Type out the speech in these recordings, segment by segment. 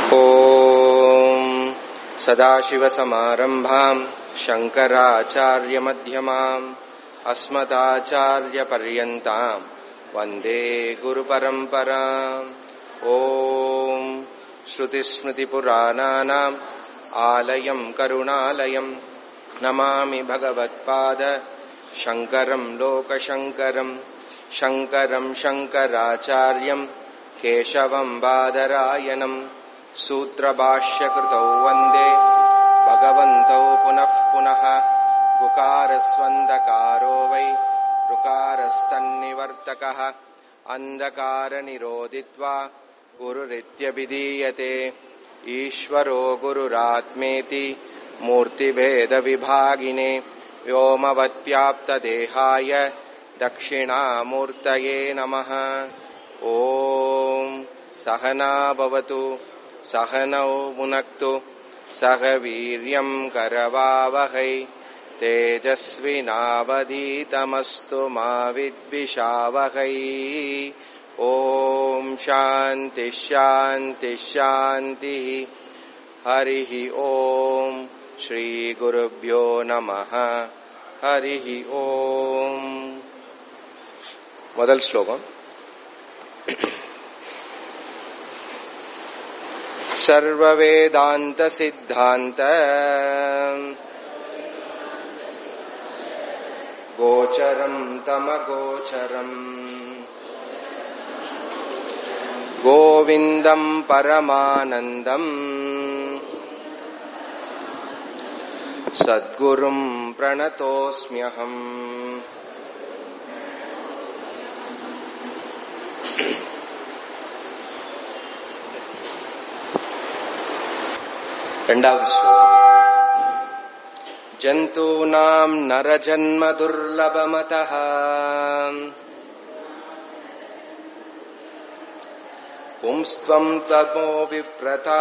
ॐ सदाशिवसमारम्भाम् शङ्कराचार्यमध्यमाम् अस्मदाचार्यपर्यन्ताम् वन्दे गुरुपरम्पराम् ॐ श्रुतिस्मृतिपुराणानाम् आलयम् करुणालयम् नमामि भगवत्पाद शङ्करम् लोकशङ्करम् शङ्करम् शङ्कराचार्यम् केशवम् बादरायणम् सूत्रभाष्यकृतौ वन्दे भगवन्तौ पुनः पुनः गुकारस्वन्दकारो वै ऋकारस्तन्निवर्तकः अन्धकारनिरोधित्वा गुरुरित्यभिधीयते ईश्वरो गुरुरात्मेति मूर्तिभेदविभागिने व्योमवत्व्याप्तदेहाय दक्षिणामूर्तये नमः ॐ सहना भवतु सहनौ मुनक्तु सह वीर्यम् करवावहै तेजस्विनावधीतमस्तु मा विद्विषावहै ॐ शान्तिः शान्तिः शान्तिः हरिः ॐ श्रीगुरुभ्यो नमः हरिः ॐ முதல் ஸ்லோகம் सर्ववेदान्तसिद्धान्त गोचरम् तमगोचरम् गोविन्दम् परमानन्दम् सद्गुरुम् प्रणतोऽस्म्यहम् ரெண்டாவது ஸ்லோகம் ஜந்தூனாம் நரஜன்ம துர்லபமதः பும்ஸ்த்வம் தமோ விப்ரதா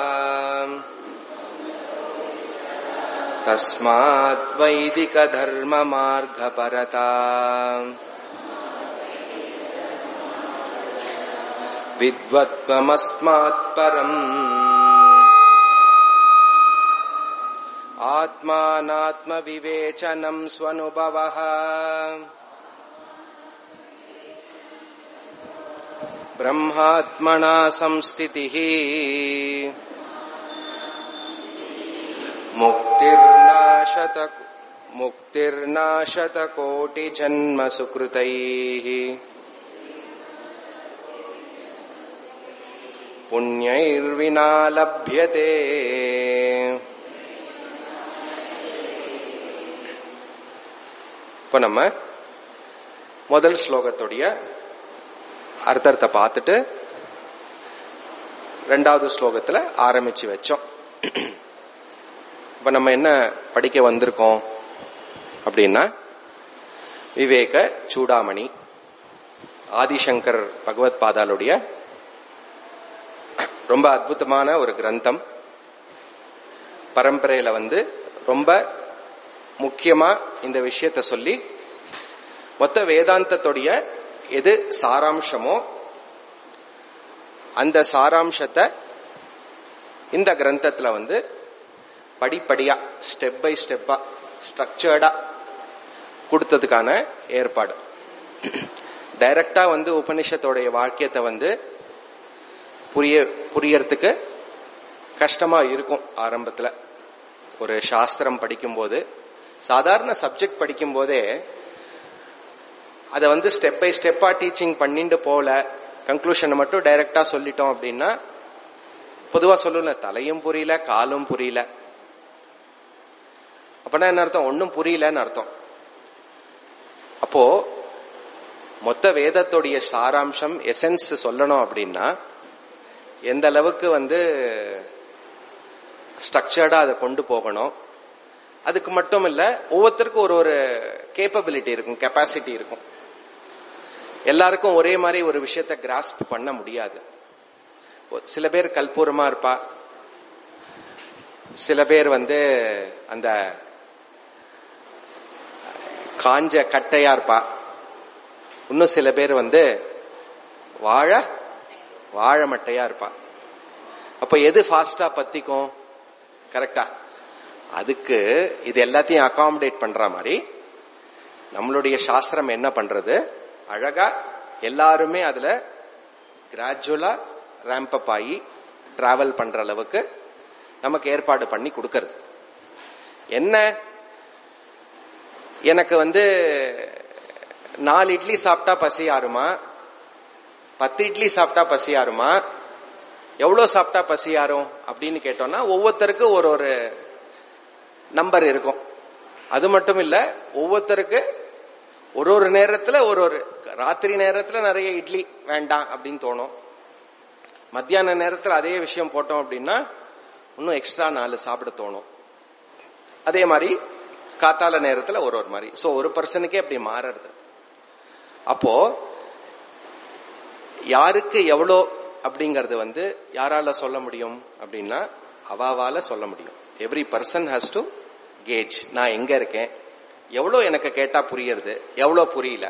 தஸ்மாத் வைதிக தர்ம மார்க பரதா வித்வத்வமஸ்மாத் பரம் आत्मानात्मविवेचनम् स्वनुभवः ब्रह्मात्मना संस्थितिः मुक्तिर्नाशत मुक्तिर्नाशतकोटिजन्मसुकृतैः पुण्यैर्विना लभ्यते இப்ப நம்ம முதல் ஸ்லோகத்துடைய அர்த்தத்தை பார்த்துட்டு ரெண்டாவது ஸ்லோகத்துல ஆரம்பிச்சு வச்சோம் இப்ப நம்ம என்ன படிக்க வந்திருக்கோம் அப்படின்னா விவேக சூடாமணி ஆதிசங்கர் பகவத் பாதாலுடைய ரொம்ப அற்புதமான ஒரு கிரந்தம் பரம்பரையில வந்து ரொம்ப முக்கியமா இந்த விஷயத்த சொல்லி மொத்த வேதாந்தத்துடைய எது சாராம்சமோ அந்த சாராம்சத்தை இந்த கிரந்தத்துல வந்து படிப்படியா ஸ்டெப் பை ஸ்டெப்பா ஸ்ட்ரக்சர்டா கொடுத்ததுக்கான ஏற்பாடு டைரக்டா வந்து உபனிஷத்தோடைய வாக்கியத்தை வந்து புரிய புரியறதுக்கு கஷ்டமா இருக்கும் ஆரம்பத்துல ஒரு சாஸ்திரம் படிக்கும்போது சாதாரண சப்ஜெக்ட் படிக்கும் போதே அதை வந்து ஸ்டெப் பை ஸ்டெப்பா டீச்சிங் பண்ணிட்டு போல கன்க்ளூஷனை மட்டும் டைரக்டா சொல்லிட்டோம் அப்படின்னா பொதுவா சொல்லல தலையும் புரியல காலும் புரியல அப்படின்னா என்ன அர்த்தம் ஒன்னும் புரியலன்னு அர்த்தம் அப்போ மொத்த வேதத்துடைய சாராம்சம் எசன்ஸ் சொல்லணும் அப்படின்னா எந்த அளவுக்கு வந்து ஸ்ட்ரக்சர்டா அதை கொண்டு போகணும் அதுக்கு மட்டும் இல்ல ஒவ்வொருத்தருக்கும் ஒரு ஒரு கேப்பபிலிட்டி இருக்கும் கெப்பாசிட்டி இருக்கும் எல்லாருக்கும் ஒரே மாதிரி ஒரு விஷயத்த கிராஸ்ப் பண்ண முடியாது சில பேர் கல்பூரமா இருப்பா சில பேர் வந்து அந்த காஞ்ச கட்டையா இருப்பா இன்னும் சில பேர் வந்து வாழை வாழை மட்டையா இருப்பா அப்ப எது ஃபாஸ்டா பத்திக்கும் கரெக்டா அதுக்கு இது எல்லாத்தையும் அகாமடேட் பண்ற மாதிரி நம்மளுடைய சாஸ்திரம் என்ன பண்றது அழகா எல்லாருமே அதுல கிராஜுவலா ரேம்ப் அப் ஆகி டிராவல் பண்ற அளவுக்கு நமக்கு ஏற்பாடு பண்ணி கொடுக்கறது என்ன எனக்கு வந்து நாலு இட்லி சாப்பிட்டா பசி ஆறுமா பத்து இட்லி சாப்பிட்டா பசி ஆறுமா எவ்வளவு சாப்பிட்டா பசி ஆறும் அப்படின்னு கேட்டோம்னா ஒவ்வொருத்தருக்கும் ஒரு ஒரு நம்பர் இருக்கும் அது மட்டும் இல்ல ஒவ்வொருத்தருக்கு ஒரு ஒரு நேரத்துல ஒரு ஒரு ராத்திரி நேரத்துல நிறைய இட்லி வேண்டாம் அப்படின்னு தோணும் மத்தியான நேரத்துல அதே விஷயம் போட்டோம் அப்படின்னா இன்னும் எக்ஸ்ட்ரா நாலு சாப்பிட தோணும் அதே மாதிரி காத்தால நேரத்துல ஒரு ஒரு மாதிரி சோ ஒரு பர்சனுக்கே அப்படி மாறுறது அப்போ யாருக்கு எவ்வளோ அப்படிங்கறது வந்து யாரால சொல்ல முடியும் அப்படின்னா அவாவால சொல்ல முடியும் every person has to gauge நான் எங்க இருக்கேன் எவ்வளவு எனக்கு கேட்டா புரியுறது எவ்வளவு புரியல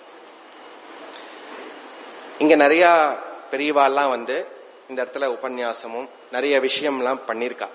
இங்க நிறைய பெரியவாள்லாம் வந்து இந்த இடத்துல உபன்யாசமும் நிறைய விஷயம்லாம் பண்ணிருக்கா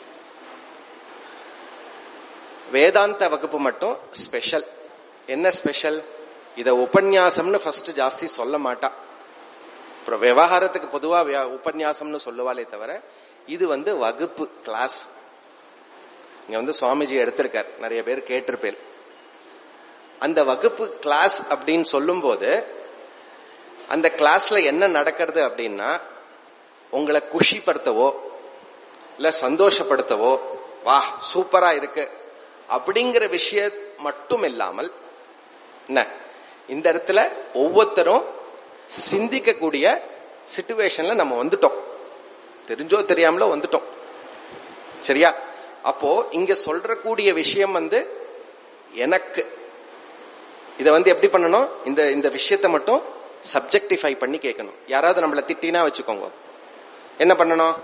வேதாந்த வகுப்பு மட்டும் ஸ்பெஷல் என்ன ஸ்பெஷல் இத உபன்யாசம்னு ஃபர்ஸ்ட் ஜாஸ்தி சொல்ல மாட்டா அப்புறம் விவகாரத்துக்கு பொதுவா வியா- உபன்யாசம்னு சொல்லுவாளே தவிர இது வந்து வகுப்பு கிளாஸ் இங்க வந்து சுவாமிஜி எடுத்திருக்கார் நிறைய பேர் கேட்டிருப்பேன் அந்த வகுப்பு கிளாஸ் அப்படின்னு சொல்லும்போது அந்த கிளாஸ்ல என்ன நடக்கிறது அப்படின்னா உங்களை குஷிப்படுத்தவோ இல்ல சந்தோஷப்படுத்தவோ வா சூப்பரா இருக்கு அப்படிங்கிற விஷயம் மட்டும் இல்லாமல் என்ன இந்த இடத்துல ஒவ்வொருத்தரும் சிந்திக்கக்கூடிய சிச்சுவேஷன்ல நம்ம வந்துட்டோம் தெரிஞ்சோ தெரியாமலோ வந்துட்டோம் சரியா அப்போ இங்க சொல்றக்கூடிய விஷயம் வந்து எனக்கு இத வந்து எப்படி பண்ணணும் இந்த இந்த விஷயத்தை மட்டும் சப்ஜெக்டிஃபை பண்ணி கேட்கணும் யாராவது நம்மள திட்டினா வச்சுக்கோங்க என்ன பண்ணணும்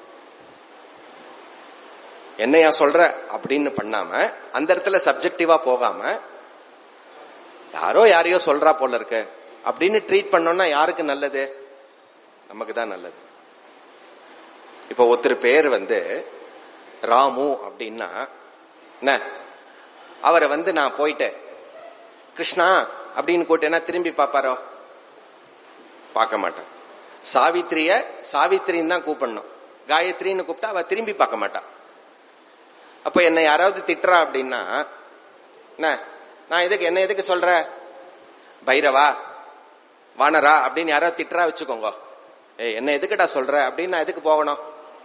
என்னையா சொல்ற அப்படின்னு பண்ணாம அந்த இடத்துல சப்ஜெக்டிவா போகாம யாரோ யாரையோ சொல்றா போல இருக்கு அப்படின்னு ட்ரீட் பண்ணோம்னா யாருக்கு நல்லது நமக்கு தான் நல்லது இப்ப ஒருத்தர் பேர் வந்து ராமு அப்படின்னா என்ன அவரை வந்து நான் போயிட்டேன் கிருஷ்ணா அப்படின்னு கூட்டேன்னா திரும்பி பாப்பாரோ பார்க்க மாட்டான் சாவித்திரிய சாவித்திரின்னு தான் கூப்பிடணும் காயத்ரின்னு கூப்பிட்டா அவ திரும்பி பார்க்க மாட்டான் அப்ப என்ன யாராவது திட்டுறா அப்படின்னா என்ன நான் எதுக்கு என்ன எதுக்கு சொல்ற பைரவா வானரா அப்படின்னு யாராவது திட்டுறா வச்சுக்கோங்க ஏய் என்ன எதுக்குடா சொல்ற அப்படின்னு நான் எதுக்கு போகணும்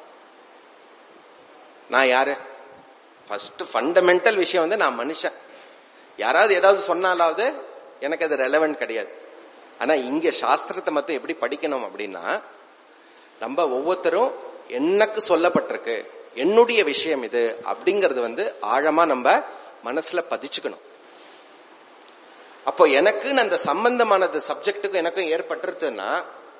நான் யாரு ஃபர்ஸ்ட் ஃபண்டமெண்டல் விஷயம் வந்து நான் மனுஷன் யாராவது ஏதாவது சொன்னாலாவது எனக்கு அது ரெலவென்ட் கிடையாது ஆனா இங்க சாஸ்திரத்தை மட்டும் எப்படி படிக்கணும் அப்படின்னா நம்ம ஒவ்வொருத்தரும் எனக்கு சொல்லப்பட்டிருக்கு என்னுடைய விஷயம் இது அப்படிங்கறது வந்து ஆழமா நம்ம மனசுல பதிச்சுக்கணும் அப்போ எனக்குன்னு அந்த சம்பந்தமானது சப்ஜெக்டுக்கும் எனக்கும் ஏற்பட்டிருக்குன்னா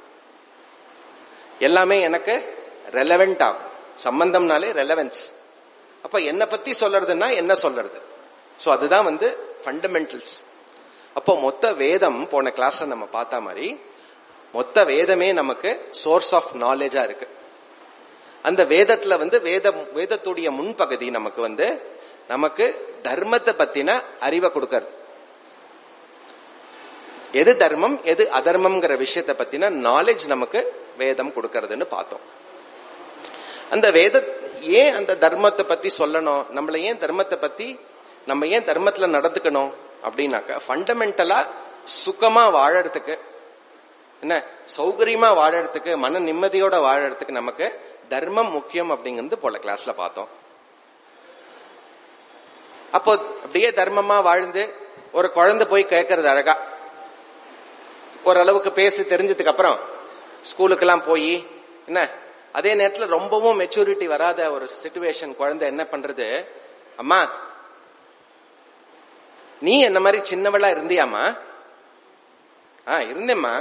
எல்லாமே எனக்கு ரெலவெண்ட் ஆகும் சம்பந்தம்னாலே ரெலவென்ஸ் அப்ப என்ன பத்தி சொல்றதுன்னா என்ன சொல்றது சோ அதுதான் வந்து ஃபண்டமெண்டல்ஸ் அப்போ மொத்த வேதம் போன கிளாஸ்ல நம்ம பார்த்த மாதிரி மொத்த வேதமே நமக்கு சோர்ஸ் ஆஃப் நாலேஜா இருக்கு அந்த வேதத்துல வந்து வேத வேதத்துடைய முன்பகுதி நமக்கு வந்து நமக்கு தர்மத்தை பத்தின அறிவை கொடுக்கறது எது தர்மம் எது அதர்மம்ங்கிற விஷயத்தை பத்தின நாலேஜ் நமக்கு வேதம் கொடுக்கறதுன்னு பார்த்தோம் அந்த வேத ஏன் அந்த தர்மத்தை பத்தி சொல்லணும் நம்மள ஏன் தர்மத்தை பத்தி நம்ம ஏன் தர்மத்துல நடந்துக்கணும் அப்படின்னாக்க ஃபண்டமெண்டலா சுகமா வாழறதுக்கு என்ன சௌகரியமா வாழறதுக்கு மன நிம்மதியோட வாழறதுக்கு நமக்கு தர்மம் முக்கியம் அப்படிங்கிறது போல கிளாஸ்ல பார்த்தோம் அப்போ அப்படியே தர்மமா வாழ்ந்து ஒரு குழந்தை போய் கேட்கறது அழகா ஓரளவுக்கு பேசி தெரிஞ்சதுக்கு அப்புறம் ஸ்கூலுக்கெல்லாம் போய் என்ன அதே நேரத்துல ரொம்பவும் மெச்சூரிட்டி வராத ஒரு சிச்சுவேஷன் குழந்தை என்ன பண்றது அம்மா நீ என்ன மாதிரி சின்னவளா இருந்தியாமா ஆ இருந்தேம்மா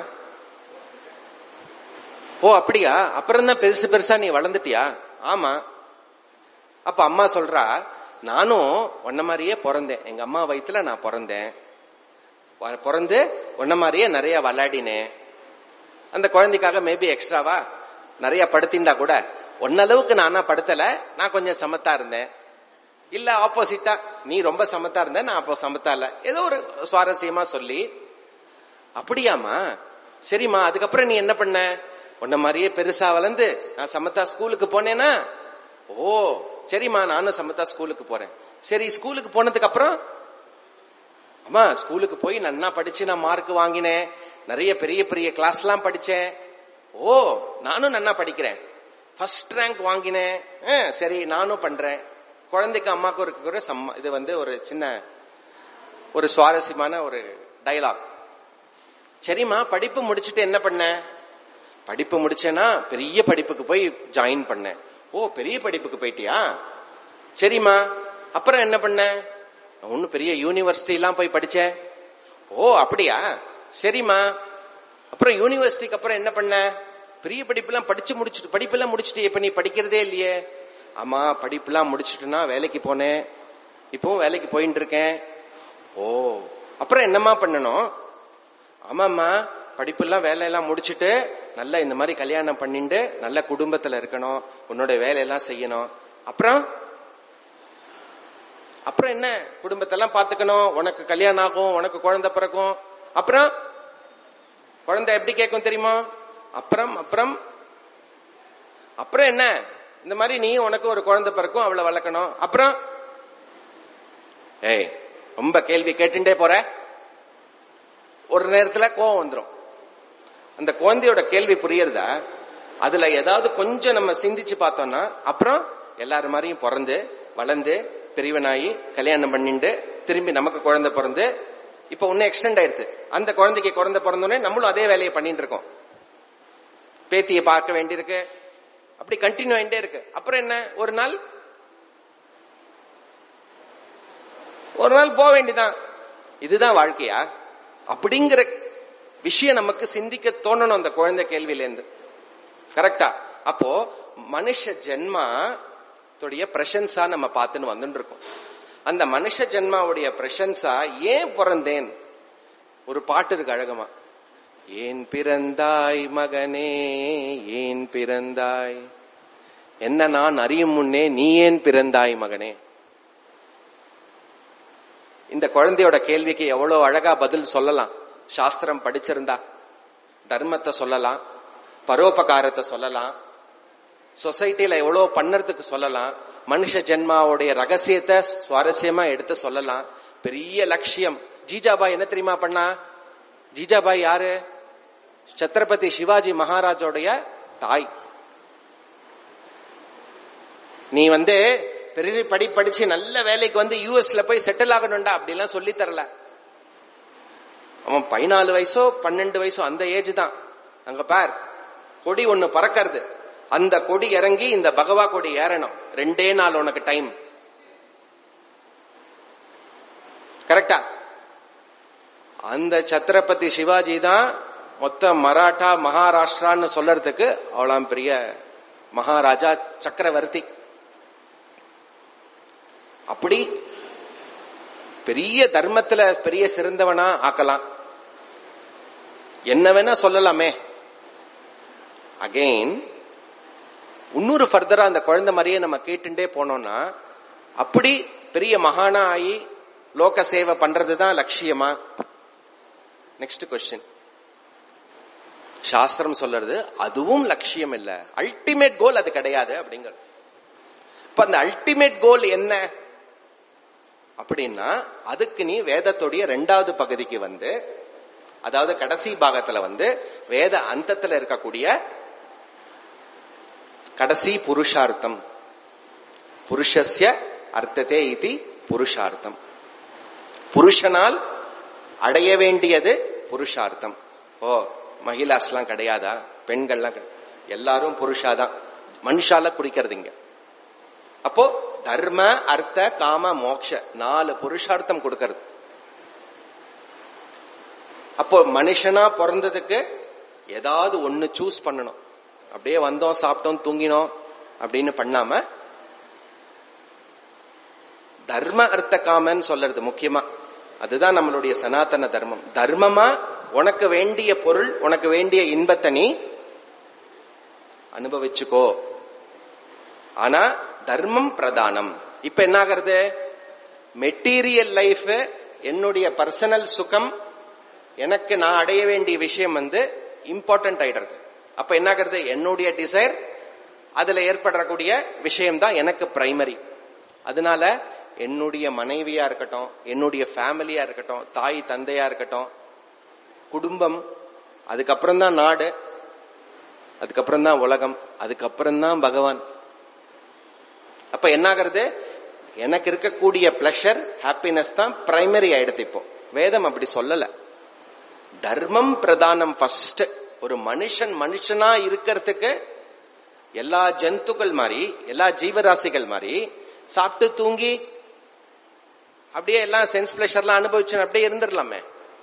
ஓ அப்படியா அப்புறம் தான் பெருசு பெருசா நீ வளர்ந்துட்டியா ஆமா அப்ப அம்மா சொல்றா நானும் உன்ன மாதிரியே பிறந்தேன் எங்க அம்மா வயித்துல நான் பிறந்தேன் வ- பிறந்து உன்ன மாதிரியே நிறைய விளையாடினேன் அந்த குழந்தைக்காக மேபி எக்ஸ்ட்ராவா நிறைய படுத்திருந்தா கூட ஒன்னளவுக்கு நானா படுத்தல நான் கொஞ்சம் சமத்தா இருந்தேன் இல்ல ஆப்போசிட்டா நீ ரொம்ப சமத்தா இருந்த நான் அப்போ சமத்தா இல்ல ஏதோ ஒரு சுவாரஸ்யமா சொல்லி அப்படியாமா சரிம்மா அதுக்கப்புறம் நீ என்ன பண்ண உன்ன மாதிரியே பெருசா வளர்ந்து நான் சமத்தா ஸ்கூலுக்கு போனேனா ஓ சரிம்மா நானும் சமத்தா ஸ்கூலுக்கு போறேன் சரி ஸ்கூலுக்கு போனதுக்கு அப்புறம் அம்மா ஸ்கூலுக்கு போய் நன்னா படிச்சு நான் மார்க் வாங்கினேன் நிறைய பெரிய பெரிய கிளாஸ் எல்லாம் படிச்சேன் ஓ நானும் நன்னா படிக்கிறேன் ஃபர்ஸ்ட் ரேங்க் வாங்கினேன் ஆ, சரி நானும் பண்றேன் குழந்தைக்கு அம்மாக்கும் இருக்கிற சம்ம இது வந்து ஒரு சின்ன ஒரு சுவாரஸ்யமான ஒரு டயலாக் சரிம்மா படிப்பு முடிச்சுட்டு என்ன பண்ண படிப்பு முடிச்சேன்னா பெரிய படிப்புக்கு போய் ஜாயின் பண்ணேன் ஓ பெரிய படிப்புக்கு போயிட்டியா சரிம்மா அப்புறம் என்ன பண்ண நான் ஒன்னும் பெரிய யூனிவர்சிட்டி எல்லாம் போய் படிச்சேன் ஓ அப்படியா சரிம்மா அப்புறம் யூனிவர்சிட்டிக்கு அப்புறம் என்ன பண்ண பெரிய படிப்பெல்லாம் படிச்சு முடிச்சுட்டு படிப்பெல்லாம் முடிச்சுட்டு இப்ப நீ படிக்கிறதே இல்லையே ஆமா படிப்பெல்லாம் முடிச்சுட்டுனா வேலைக்கு போனேன் இப்பவும் வேலைக்கு போயிட்டு இருக்கேன் ஓ அப்புறம் என்னம்மா பண்ணணும் ஆமாம்மா படிப்பெல்லாம் வேலையெல்லாம் முடிச்சுட்டு நல்லா இந்த மாதிரி கல்யாணம் பண்ணிட்டு நல்ல குடும்பத்துல இருக்கணும் உன்னோட வேலையெல்லாம் செய்யணும் அப்புறம் அப்புறம் என்ன குடும்பத்தெல்லாம் பாத்துக்கணும் உனக்கு கல்யாணம் ஆகும் உனக்கு குழந்தை பிறக்கும் அப்புறம் குழந்தை எப்படி கேட்கும் தெரியுமா அப்புறம் அப்புறம் அப்புறம் என்ன இந்த மாதிரி நீ உனக்கு ஒரு குழந்தை பிறக்கும் அவளை வளர்க்கணும் அப்புறம் ஏய் ரொம்ப கேள்வி கேட்டுட்டே போற ஒரு நேரத்துல கோவம் வந்துரும் அந்த குழந்தையோட கேள்வி புரியறதா அதுல ஏதாவது கொஞ்சம் நம்ம சிந்திச்சு பார்த்தோம்னா அப்புறம் எல்லாரும் மாதிரியும் பிறந்து வளர்ந்து பெரியவனாயி கல்யாணம் பண்ணிட்டு திரும்பி நமக்கு குழந்தை பிறந்து இப்ப இன்னும் எக்ஸ்டெண்ட் ஆயிடுது அந்த குழந்தைக்கு குழந்தை பிறந்தோடனே நம்மளும் அதே வேலையை பண்ணிட்டு இருக்கோம் பேத்தியை பார்க்க வேண்டியிருக்கு அப்படி கண்டினியூ ஆயிட்டே இருக்கு அப்புறம் என்ன ஒரு நாள் ஒரு நாள் போக வேண்டியதான் இதுதான் வாழ்க்கையா அப்படிங்கிற விஷயம் நமக்கு சிந்திக்க தோணணும் அந்த குழந்தை கேள்வியில இருந்து கரெக்டா அப்போ மனுஷ ஜென்மா உடைய பிரசன்ஸா நம்ம பார்த்துன்னு வந்துட்டு இருக்கோம் அந்த மனுஷ ஜென்மாவுடைய பிரசன்ஸா ஏன் பிறந்தேன் ஒரு பாட்டு இருக்கு அழகமா ஏன் பிறந்தாய் மகனே ஏன் பிறந்தாய் என்ன நான் அறியும் முன்னே நீ ஏன் பிறந்தாய் மகனே இந்த குழந்தையோட கேள்விக்கு எவ்வளவு அழகா பதில் சொல்லலாம் சாஸ்திரம் படிச்சிருந்தா தர்மத்தை சொல்லலாம் பரோபகாரத்தை சொல்லலாம் சொசைட்டில எவ்வளவு பண்ணறதுக்கு சொல்லலாம் மனுஷ ஜென்மாவுடைய ரகசியத்தை சுவாரஸ்யமா எடுத்து சொல்லலாம் பெரிய லட்சியம் ஜீஜாபாய் என்ன தெரியுமா பண்ணா ஜீஜாபாய் யாரு சத்ரபதி சிவாஜி மகாராஜோடைய தாய் நீ வந்து பெரிய படி படிச்சு நல்ல வேலைக்கு வந்து யூஎஸ்ல போய் செட்டில் ஆகணும்டா அப்படிலாம் சொல்லி தரல அவன் பதினாலு வயசோ பன்னெண்டு வயசோ அந்த ஏஜ் தான் அங்க பார் கொடி ஒண்ணு பறக்கிறது அந்த கொடி இறங்கி இந்த பகவா கொடி ஏறணும் ரெண்டே நாள் உனக்கு டைம் கரெக்டா அந்த சத்ரபதி சிவாஜி தான் மொத்த மராட்டா மகாராஷ்டிரான்னு சொல்றதுக்கு அவளாம் பெரிய மகாராஜா சக்கரவர்த்தி அப்படி பெரிய தர்மத்துல பெரிய சிறந்தவனா ஆக்கலாம் என்ன வேணா சொல்லலாமே அகெயின் இன்னொரு ஃபர்தரா அந்த குழந்தை மாதிரியே நம்ம கேட்டுட்டே போனோம்னா அப்படி பெரிய மகானா ஆகி லோக சேவை பண்றதுதான் லட்சியமா நெக்ஸ்ட் கொஸ்டின் சாஸ்திரம் சொல்றது அதுவும் லட்சியம் இல்ல அல்டிமேட் கோல் அது கிடையாது அப்படிங்கிறது இப்ப அந்த அல்டிமேட் கோல் என்ன அப்படின்னா அதுக்கு நீ வேதத்துடைய ரெண்டாவது பகுதிக்கு வந்து அதாவது கடைசி பாகத்துல வந்து வேத அந்தத்துல இருக்கக்கூடிய கடைசி புருஷார்த்தம் புருஷஸ்ய அர்த்தத்தே இது புருஷார்த்தம் புருஷனால் அடைய வேண்டியது புருஷார்த்தம் ஓ மகிழாஸ்லாம் கிடையாதா பெண்கள்லாம் கிடை- எல்லாரும் புருஷாதான் மனுஷால குறிக்கிறது இங்க அப்போ தர்ம அர்த்த காம மோக்ஷ நாலு புருஷார்த்தம் கொடுக்கறது அப்போ மனுஷனா பிறந்ததுக்கு ஏதாவது ஒண்ணு சூஸ் பண்ணணும் அப்படியே வந்தோம் சாப்பிட்டோம் தூங்கினோம் அப்படின்னு பண்ணாம தர்ம அர்த்த காமன்னு சொல்றது முக்கியமா அதுதான் நம்மளுடைய சனாதன தர்மம் தர்மமா உனக்கு வேண்டிய பொருள் உனக்கு வேண்டிய இன்பத்தை நீ அனுபவிச்சுக்கோ ஆனா தர்மம் பிரதானம் இப்ப என்ன ஆகிறது மெட்டீரியல் லைஃப் என்னுடைய பர்சனல் சுகம் எனக்கு நான் அடைய வேண்டிய விஷயம் வந்து இம்பார்ட்டன்ட் ஆயிடுறது அப்ப என்ன ஆகிறது என்னுடைய டிசைர் அதுல ஏற்படக்கூடிய விஷயம் தான் எனக்கு பிரைமரி அதனால என்னுடைய மனைவியா இருக்கட்டும் என்னுடைய ஃபேமிலியா இருக்கட்டும் தாய் தந்தையா இருக்கட்டும் குடும்பம் அதுக்கப்புறம் தான் நாடு அதுக்கப்புறம் தான் உலகம் அதுக்கப்புறம் தான் பகவான் அப்ப என்ன ஆகிறது எனக்கு இருக்கக்கூடிய பிளஷர் ஹாப்பினஸ் தான் பிரைமரி ஆயிடுது இப்போ வேதம் அப்படி சொல்லல தர்மம் பிரதானம் ஃபர்ஸ்ட் ஒரு மனுஷன் மனுஷனா இருக்கிறதுக்கு எல்லா ஜந்துக்கள் மாதிரி எல்லா ஜீவராசிகள் மாதிரி சாப்பிட்டு தூங்கி அப்படியே எல்லாம் சென்ஸ் பிளஷர்லாம் அனுபவிச்சு அப்படியே இருந்துடலாமே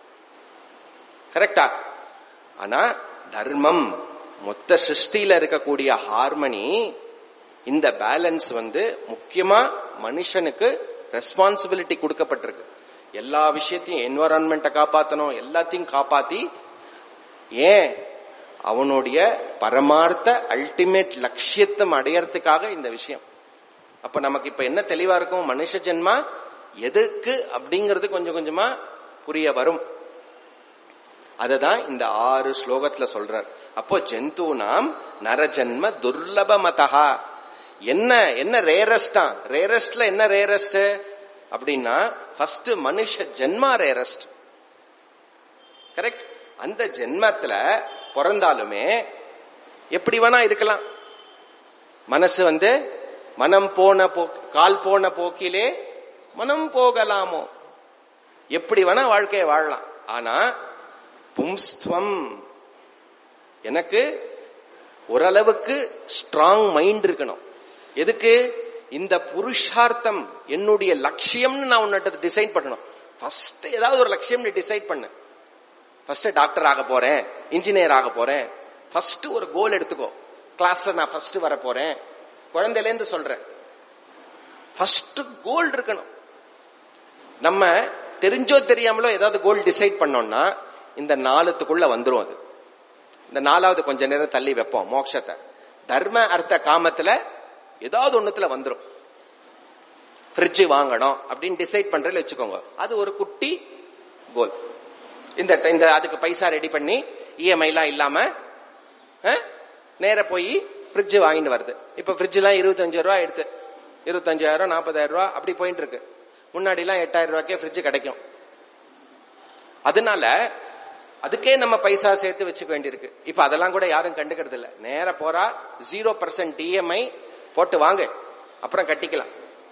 கரெக்டா ஆனா தர்மம் மொத்த சிருஷ்டியில இருக்கக்கூடிய ஹார்மனி இந்த பேலன்ஸ் வந்து முக்கியமா மனுஷனுக்கு ரெஸ்பான்சிபிலிட்டி கொடுக்கப்பட்டிருக்கு எல்லா விஷயத்தையும் என்வரான்மெண்ட்டை காப்பாத்தணும் எல்லாத்தையும் காப்பாத்தி ஏன் அவனுடைய பரமார்த்த அல்டிமேட் லட்சியத்தை அடையறதுக்காக இந்த விஷயம் அப்ப நமக்கு இப்ப என்ன தெளிவா இருக்கும் மனுஷ ஜென்மா எதுக்கு அப்படிங்கிறது கொஞ்சம் கொஞ்சமா புரிய வரும் அததான் இந்த ஆறு ஸ்லோகத்துல சொல்றார் அப்போ ஜந்து நாம் நரஜன்ம துர்லபமதா என்ன என்ன ரேரஸ்டா ரேரஸ்ட்ல என்ன ரேரஸ்ட் அப்படின்னா ஃபர்ஸ்ட் மனுஷ ஜென்மா ரேரஸ்ட் கரெக்ட் அந்த ஜென்மத்துல பிறந்தாலுமே எப்படி வேணா இருக்கலாம் மனசு வந்து மனம் போன போ கால் போன போக்கிலே மனம் போகலாமோ எப்படி வேணா வாழ்க்கையை வாழலாம் ஆனா பும்ஸ்துவம் எனக்கு ஓரளவுக்கு ஸ்ட்ராங் மைண்ட் இருக்கணும் எதுக்கு இந்த புருஷார்த்தம் என்னுடைய லட்சியம்னு நான் உன்னிட்ட டிசைட் பண்ணணும் ஃபர்ஸ்ட் ஏதாவது ஒரு லட்சியம் நீ டிசைட் பண்ணு ஃபர்ஸ்ட் டாக்டர் ஆக போறேன் இன்ஜினியர் ஆக போறேன் ஃபர்ஸ்ட் ஒரு கோல் எடுத்துக்கோ கிளாஸ்ல நான் ஃபர்ஸ்ட் வர போறேன் குழந்தையில இருந்து சொல்றேன் ஃபர்ஸ்ட் கோல் இருக்கணும் நம்ம தெரிஞ்சோ தெரியாமலோ ஏதாவது கோல் டிசைட் பண்ணோம்னா இந்த நாலுத்துக்குள்ள வந்துரும் அது இந்த நாலாவது கொஞ்ச நேரம் தள்ளி வைப்போம் மோட்சத்தை தர்ம அர்த்த காமத்துல ஏதாவது ஒண்ணுத்துல வந்துரும் ஃப்ரிட்ஜ் வாங்கணும் அப்படின்னு டிசைட் பண்றதுல வச்சுக்கோங்க அது ஒரு குட்டி கோல் இந்த இந்த அதுக்கு பைசா ரெடி பண்ணி இஎம்ஐ எல்லாம் இல்லாம நேர போய் ஃப்ரிட்ஜ் வாங்கிட்டு வருது இப்ப ஃப்ரிட்ஜ் எல்லாம் இருபத்தஞ்சு ரூபா எடுத்து இருபத்தஞ்சாயிரம் நாற்பதாயிரம் ரூபா அப்படி போயிட்டு இருக்கு முன்னாடி எல்லாம் எட்டாயிரம் ரூபாய்க்கே ஃப்ரிட்ஜ் கிடைக்கும் அதனால அதுக்கே நம்ம பைசா சேர்த்து வச்சுக்க வேண்டியிருக்கு இப்ப அதெல்லாம் கூட யாரும் கண்டுக்கிறது இல்ல நேர போறா ஜீரோ பர்சன்ட் டிஎம்ஐ போட்டு வாங்க அப்புறம் கட்டிக்கலாம்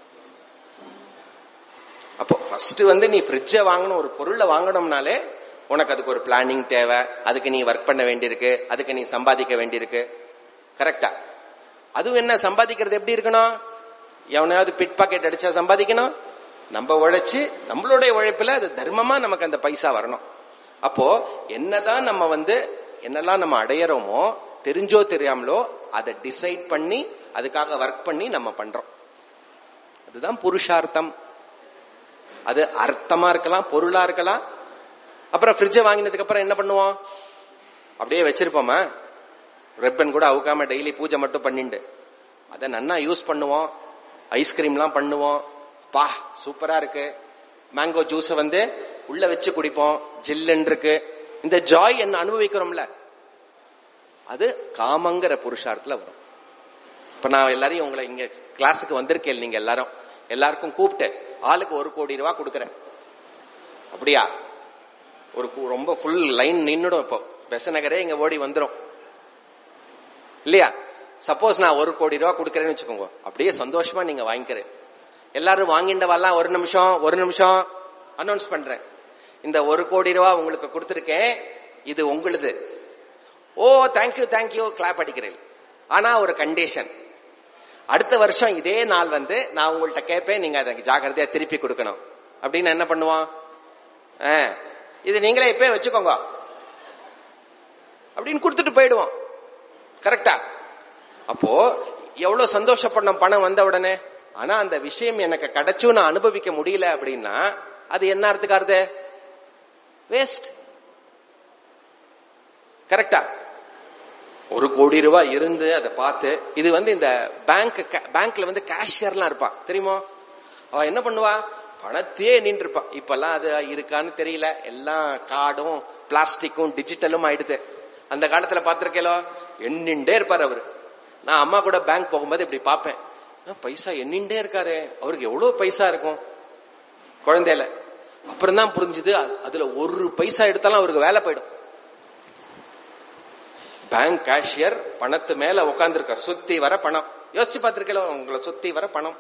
அப்போ ஃபர்ஸ்ட் வந்து நீ ஃப்ரிட்ஜை வாங்கணும் ஒரு பொருளை வாங்கணும்னாலே உனக்கு அதுக்கு ஒரு பிளானிங் தேவை அதுக்கு நீ ஒர்க் பண்ண வேண்டியிருக்கு அதுக்கு நீ சம்பாதிக்க வேண்டியிருக்கு கரெக்டா அதுவும் என்ன சம்பாதிக்கிறது எப்படி இருக்கணும் எவனையாவது பிட் பாக்கெட் அடிச்சா சம்பாதிக்கணும் நம்ம உழைச்சு நம்மளுடைய உழைப்புல அது தர்மமா நமக்கு அந்த பைசா வரணும் அப்போ என்னதான் நம்ம வந்து என்னெல்லாம் நம்ம அடையறோமோ தெரிஞ்சோ தெரியாமலோ அதை டிசைட் பண்ணி அதுக்காக ஒர்க் பண்ணி நம்ம பண்றோம் அதுதான் புருஷார்த்தம் அது அர்த்தமா இருக்கலாம் பொருளா இருக்கலாம் அப்புறம் ஃப்ரிட்ஜை வாங்கினதுக்கு அப்புறம் என்ன பண்ணுவோம் அப்படியே வச்சிருப்போமா ரெப்பன் கூட அவுக்காம டெய்லி பூஜை மட்டும் பண்ணிண்டு அதை நன்னா யூஸ் பண்ணுவோம் ஐஸ்கிரீம்லாம் பண்ணுவோம் பா சூப்பரா இருக்கு மேங்கோ ஜூஸ் வந்து உள்ள வச்சு குடிப்போம் ஜில்லுன்னு இருக்கு இந்த ஜாய் என்ன அனுபவிக்கிறோம்ல அது காமங்கிற புருஷார்த்தத்துல வரும் இப்ப நான் எல்லாரையும் உங்களை இங்க கிளாஸுக்கு வந்திருக்கேன் நீங்க எல்லாரும் எல்லாருக்கும் கூப்பிட்டு ஆளுக்கு ஒரு கோடி ரூபாய் கொடுக்கறேன் அப்படியா ஒரு ரொம்ப ஃபுல் லைன் நின்னுடும் இப்போ பெசநகரே இங்க ஓடி வந்துரும் இல்லையா சப்போஸ் நான் ஒரு கோடி ரூபாய் கொடுக்கறேன்னு வச்சுக்கோங்க அப்படியே சந்தோஷமா நீங்க வாங்கிக்கிறேன் எல்லாரும் வாங்கிண்டவெல்லாம் ஒரு நிமிஷம் ஒரு நிமிஷம் அனௌன்ஸ் பண்றேன் இந்த ஒரு கோடி ரூபாய் உங்களுக்கு கொடுத்துருக்கேன் இது உங்களுது ஓ தேங்க்யூ தேங்க்யூ கிளாப் அடிக்கிறேன் ஆனா ஒரு கண்டிஷன் அடுத்த வருஷம் இதே நாள் வந்து நான் உங்கள்ட்ட கேட்பேன் நீங்க அதை ஜாக்கிரதையா திருப்பி கொடுக்கணும் அப்படின்னு என்ன பண்ணுவான் இது நீங்களே இப்பே வச்சுக்கோங்க அப்படின்னு கொடுத்துட்டு போயிடுவோம் கரெக்டா அப்போ எவ்வளவு சந்தோஷப்படணும் பணம் வந்த உடனே ஆனா அந்த விஷயம் எனக்கு கிடைச்சும் நான் அனுபவிக்க முடியல அப்படின்னா அது என்ன அர்த்தக்காருது வேஸ்ட் கரெக்டா ஒரு கோடி ரூபாய் இருந்து அதை பார்த்து இது வந்து இந்த பேங்க் பேங்க்ல வந்து கேஷியர்லாம் இருப்பா தெரியுமோ அவ என்ன பண்ணுவா பணத்தையே நின்று இருப்பா இப்பெல்லாம் அது இருக்கான்னு தெரியல எல்லாம் கார்டும் பிளாஸ்டிக்கும் டிஜிட்டலும் ஆயிடுது அந்த காலத்துல பாத்திருக்கேலோ எண்ணிண்டே இருப்பார் அவரு நான் அம்மா கூட பேங்க் போகும்போது இப்படி பார்ப்பேன் "ஆ, பைசா எண்ணிண்டே இருக்காரு அவருக்கு எவ்வளவு பைசா இருக்கும் குழந்தையில அப்புறம் தான் புரிஞ்சுது அ- அதுல ஒரு பைசா எடுத்தாலும் அவருக்கு வேலை போயிடும் பேங்க் கேஷியர் பணத்து மேல உட்கார்ந்துருக்கார் சுத்தி வர பணம் யோசிச்சு பார்த்திருக்கல உங்களை சுத்தி வர பணம்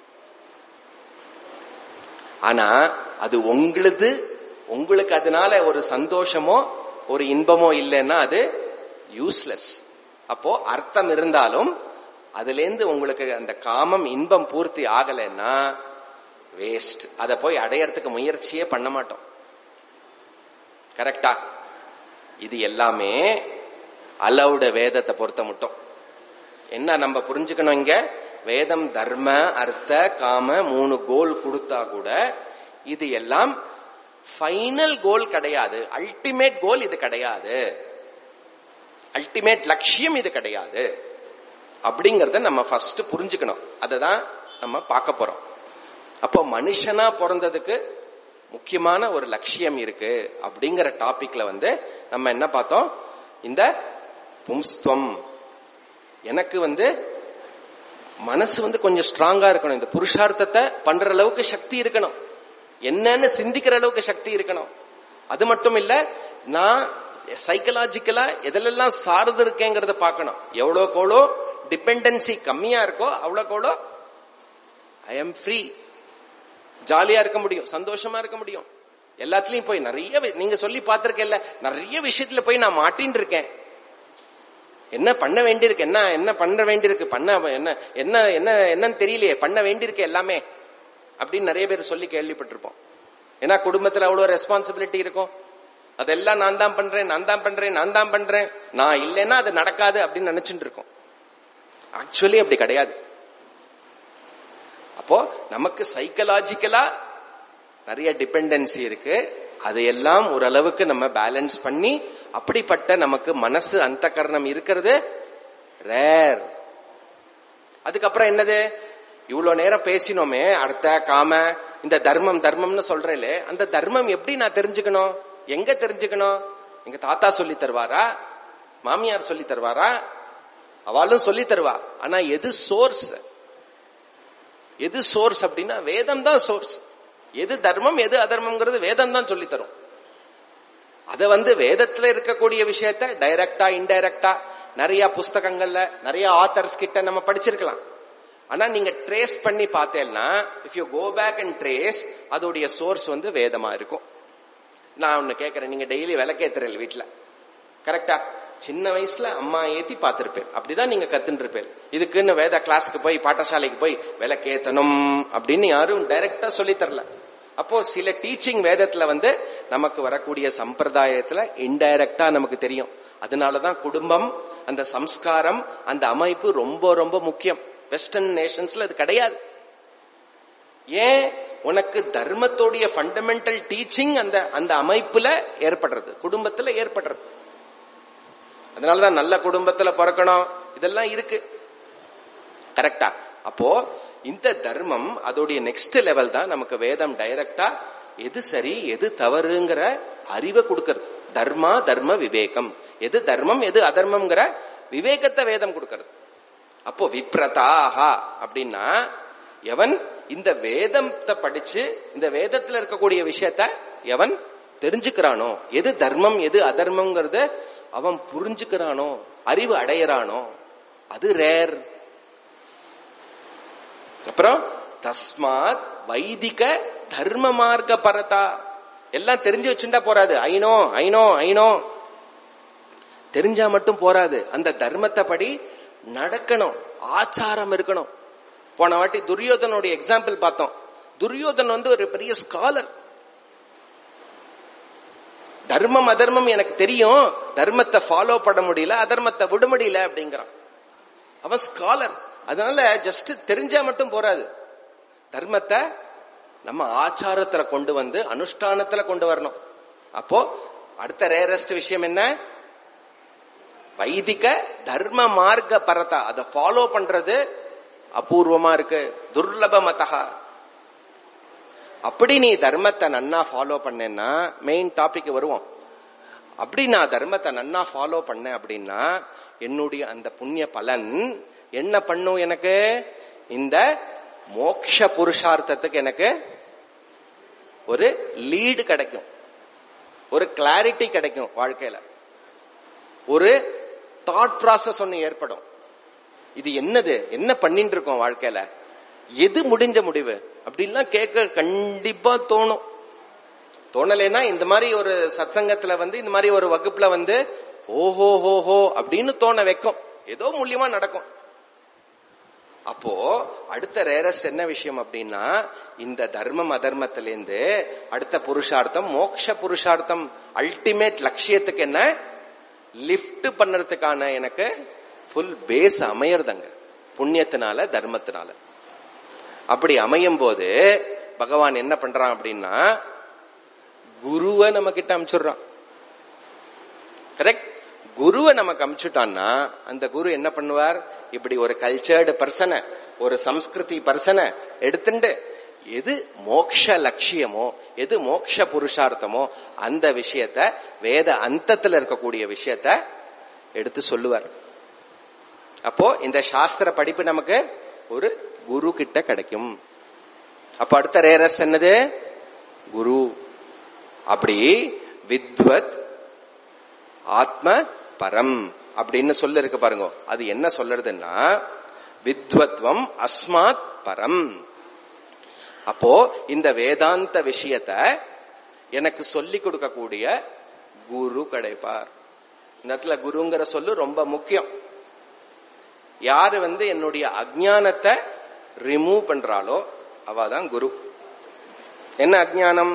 ஆனா அது உங்களுது உங்களுக்கு அதனால ஒரு சந்தோஷமோ ஒரு இன்பமோ இல்லைன்னா அது யூஸ்லெஸ் அப்போ அர்த்தம் இருந்தாலும் அதுல இருந்து உங்களுக்கு அந்த காமம் இன்பம் பூர்த்தி ஆகலைன்னா வேஸ்ட் அதை போய் அடையறதுக்கு முயற்சியே பண்ண மாட்டோம் கரெக்டா இது எல்லாமே அலவுட வேதத்தை பொறுத்த மட்டும் என்ன நம்ம புரிஞ்சுக்கணும் இங்க வேதம் தர்ம அர்த்த காம மூணு கோல் கொடுத்தா கூட இது எல்லாம் ஃபைனல் கோல் கிடையாது அல்டிமேட் கோல் இது கிடையாது அல்டிமேட் லட்சியம் இது கிடையாது அப்படிங்கறத நம்ம ஃபர்ஸ்ட் புரிஞ்சுக்கணும் அததான் நம்ம பார்க்க போறோம் அப்போ மனுஷனா பிறந்ததுக்கு முக்கியமான ஒரு லட்சியம் இருக்கு அப்படிங்கிற டாபிக்ல வந்து நம்ம என்ன பார்த்தோம் இந்த பும்ஸ்துவம் எனக்கு வந்து மனசு வந்து கொஞ்சம் ஸ்ட்ராங்கா இருக்கணும் இந்த புருஷார்த்தத்தை பண்ற அளவுக்கு சக்தி இருக்கணும் என்னன்னு சிந்திக்கிற அளவுக்கு சக்தி இருக்கணும் அது மட்டும் இல்ல நான் சைக்கலாஜிக்கலா எதிலெல்லாம் சார்ந்து இருக்கேங்கிறத பார்க்கணும் எவ்வளோக்கோளோ டிபெண்டன்சி கம்மியா இருக்கோ அவ்வளோக்கோளோ ஐ எம் ஃப்ரீ ஜாலியா இருக்க முடியும் சந்தோஷமா இருக்க முடியும் எல்லாத்துலயும் போய் நிறைய வி- நீங்க சொல்லி பார்த்திருக்கேன்ல நிறைய விஷயத்துல போய் நான் மாட்டின்னு இருக்கேன் என்ன பண்ண வேண்டியிருக்கு என்ன என்ன பண்ண வேண்டியிருக்கு பண்ண என்ன என்ன என்ன என்னன்னு தெரியலையே பண்ண வேண்டியிருக்கு எல்லாமே அப்படின்னு நிறைய பேர் சொல்லி கேள்விப்பட்டிருப்போம் ஏன்னா குடும்பத்துல அவ்வளவு ரெஸ்பான்சிபிலிட்டி இருக்கும் அதெல்லாம் நான் தான் பண்றேன் நான் தான் பண்றேன் நான் தான் பண்றேன் நான் இல்லைன்னா அது நடக்காது அப்படின்னு நினைச்சுட்டு இருக்கோம் ஆக்சுவலி அப்படி கிடையாது அப்போ நமக்கு சைக்கலாஜிக்கலா நிறைய டிபெண்டன்சி இருக்கு அதையெல்லாம் ஓரளவுக்கு நம்ம பேலன்ஸ் பண்ணி அப்படிப்பட்ட நமக்கு மனசு அந்த கரணம் இருக்கிறது ரேர் அதுக்கப்புறம் என்னது இவ்வளவு நேரம் பேசினோமே அடுத்த காம இந்த தர்மம் தர்மம்னு சொல்றேலே அந்த தர்மம் எப்படி நான் தெரிஞ்சுக்கணும் எங்க தெரிஞ்சுக்கணும் எங்க தாத்தா சொல்லி தருவாரா மாமியார் சொல்லி தருவாரா அவளும் சொல்லி தருவா ஆனா எது சோர்ஸ் எது சோர்ஸ் அப்படின்னா வேதம் தான் சோர்ஸ் எது தர்மம் எது அதர்மம்ங்கிறது வேதம் தான் சொல்லி தரும் அத வந்து வேதத்துல இருக்கக்கூடிய விஷயத்த டைரக்டா இன்டைரக்டா நிறைய புஸ்தகங்கள்ல நிறைய ஆத்தர்ஸ் கிட்ட நம்ம படிச்சிருக்கலாம் ஆனா நீங்க ட்ரேஸ் பண்ணி பார்த்தேன்னா if you go back and trace அதோடைய சோர்ஸ் வந்து வேதமா இருக்கும் நான் ஒண்ணு கேட்கறேன் நீங்க டெய்லி விளக்கேத்துறீங்க வீட்டுல கரெக்டா சின்ன வயசுல அம்மா ஏத்தி பார்த்திருப்பேன் அப்படிதான் நீங்க கத்துட்டு இருப்பேன் இதுக்குன்னு வேத கிளாஸ்க்கு போய் பாடசாலைக்கு போய் விளக்கேத்தணும் அப்படின்னு யாரும் டைரக்டா சொல்லி தரல அப்போ சில டீச்சிங் வேதத்துல வந்து நமக்கு வரக்கூடிய சம்பிரதாயத்துல இன்டைரக்டா நமக்கு தெரியும் அதனாலதான் குடும்பம் அந்த சம்ஸ்காரம் அந்த அமைப்பு ரொம்ப ரொம்ப முக்கியம் வெஸ்டர்ன் நேஷன்ஸ்ல அது கிடையாது ஏன் உனக்கு தர்மத்தோடைய ஃபண்டமெண்டல் டீச்சிங் அந்த அந்த அமைப்புல ஏற்படுறது குடும்பத்துல ஏற்படுறது அதனாலதான் நல்ல குடும்பத்துல பிறக்கணும் இதெல்லாம் இருக்கு கரெக்டா அப்போ இந்த தர்மம் அதோடைய நெக்ஸ்ட் லெவல் தான் நமக்கு வேதம் டைரக்டா எது சரி எது தவறுங்கிற அறிவை கொடுக்கறது தர்மா தர்ம விவேகம் எது தர்மம் எது அதர்மம்ங்கிற விவேகத்தை வேதம் கொடுக்கறது அப்போ விப்ரதாஹா அப்படின்னா எவன் இந்த வேதத்தை படிச்சு இந்த வேதத்துல இருக்கக்கூடிய விஷயத்த எவன் தெரிஞ்சுக்கிறானோ எது தர்மம் எது அதர்மம்ங்கிறத அவன் புரிஞ்சுக்கிறானோ அறிவு அடையறானோ அது ரேர் அப்புறம் தஸ்மாத் வைதிக தர்ம மார்க்க பரதா எல்லாம் தெரிஞ்சு வச்சுட்டா போறாது ஐனோ ஐனோ ஐனோ தெரிஞ்சா மட்டும் போராது அந்த தர்மத்தை படி நடக்கணும் ஆச்சாரம் இருக்கணும் போன வாட்டி துரியோதனுடைய எக்ஸாம்பிள் பார்த்தோம் துரியோதன் வந்து ஒரு பெரிய ஸ்காலர் தர்மம் அதர்மம் எனக்கு தெரியும் தர்மத்தை ஃபாலோ பண்ண முடியல அதர்மத்தை விட முடியல அப்படிங்கிறான் அவன் ஸ்காலர் அதனால ஜஸ்ட் தெரிஞ்சா மட்டும் போராது தர்மத்தை நம்ம ஆச்சாரத்துல கொண்டு வந்து அனுஷ்டானத்துல கொண்டு வரணும் அப்போ அடுத்த ரேரஸ்ட் விஷயம் என்ன வைதிக தர்ம மார்க்க பரதா அதை ஃபாலோ பண்றது அபூர்வமா இருக்கு துர்லப மதகா அப்படி நீ தர்மத்தை நன்னா ஃபாலோ பண்ணேன்னா மெயின் டாபிக் வருவோம் அப்படி நான் தர்மத்தை நன்னா ஃபாலோ பண்ணேன் அப்படின்னா என்னுடைய அந்த புண்ணிய பலன் என்ன பண்ணும் எனக்கு இந்த மோக்ஷ புருஷார்த்தத்துக்கு எனக்கு ஒரு லீடு கிடைக்கும் ஒரு கிளாரிட்டி கிடைக்கும் வாழ்க்கையில ஒரு தாட் ப்ராசஸ் ஒன்னு ஏற்படும் இது என்னது என்ன பண்ணிட்டு இருக்கோம் வாழ்க்கையில எது முடிஞ்ச முடிவு அப்படின்லாம் கேட்க கண்டிப்பா தோணும் தோணலைன்னா இந்த மாதிரி ஒரு சத்சங்கத்துல வந்து இந்த மாதிரி ஒரு வகுப்புல வந்து ஓஹோ ஹோ ஹோ அப்படின்னு தோண வைக்கும் ஏதோ மூலியமா நடக்கும் அப்போ அடுத்த ரேரஸ்ட் என்ன விஷயம் அப்படின்னா இந்த தர்மம் அதர்மத்திலேருந்து அடுத்த புருஷார்த்தம் மோக்ஷ புருஷார்த்தம் அல்டிமேட் லட்சியத்துக்கு என்ன லிஃப்ட் பண்றதுக்கான எனக்கு ஃபுல் பேஸ் அமையறதுங்க புண்ணியத்தினால தர்மத்தினால அப்படி அமையும் போது பகவான் என்ன பண்றான் அப்படின்னா குருவை நம்ம கிட்ட அமிச்சுடுறான் கரெக்ட் குருவை நமக்கு அமிச்சுட்டான்னா அந்த குரு என்ன பண்ணுவார் இப்படி ஒரு கல்ச்சர்டு பர்சனை ஒரு சம்ஸ்கிருதி பர்சனை எடுத்துட்டு எது மோக்ஷ லட்சியமோ எது மோக்ஷ புருஷார்த்தமோ அந்த விஷயத்த வேத அந்தத்துல இருக்கக்கூடிய விஷயத்த எடுத்து சொல்லுவார் அப்போ இந்த சாஸ்திர படிப்பு நமக்கு ஒரு குரு கிட்ட கிடைக்கும் அப்ப அடுத்த ரேரஸ் என்னது குரு அப்படி வித்வத் ஆத்ம பரம் அப்படின்னு சொல்ல இருக்கு பாருங்க அது என்ன சொல்றதுன்னா வித்வத்வம் அஸ்மாத் பரம் அப்போ இந்த வேதாந்த விஷயத்த எனக்கு சொல்லி கொடுக்கக்கூடிய குரு கிடைப்பார் இந்த இடத்துல குருங்கிற சொல்லு ரொம்ப முக்கியம் யாரு வந்து என்னுடைய அஜானத்தை ரிமூவ் பண்றாளோ அவதான் குரு என்ன அஜானம்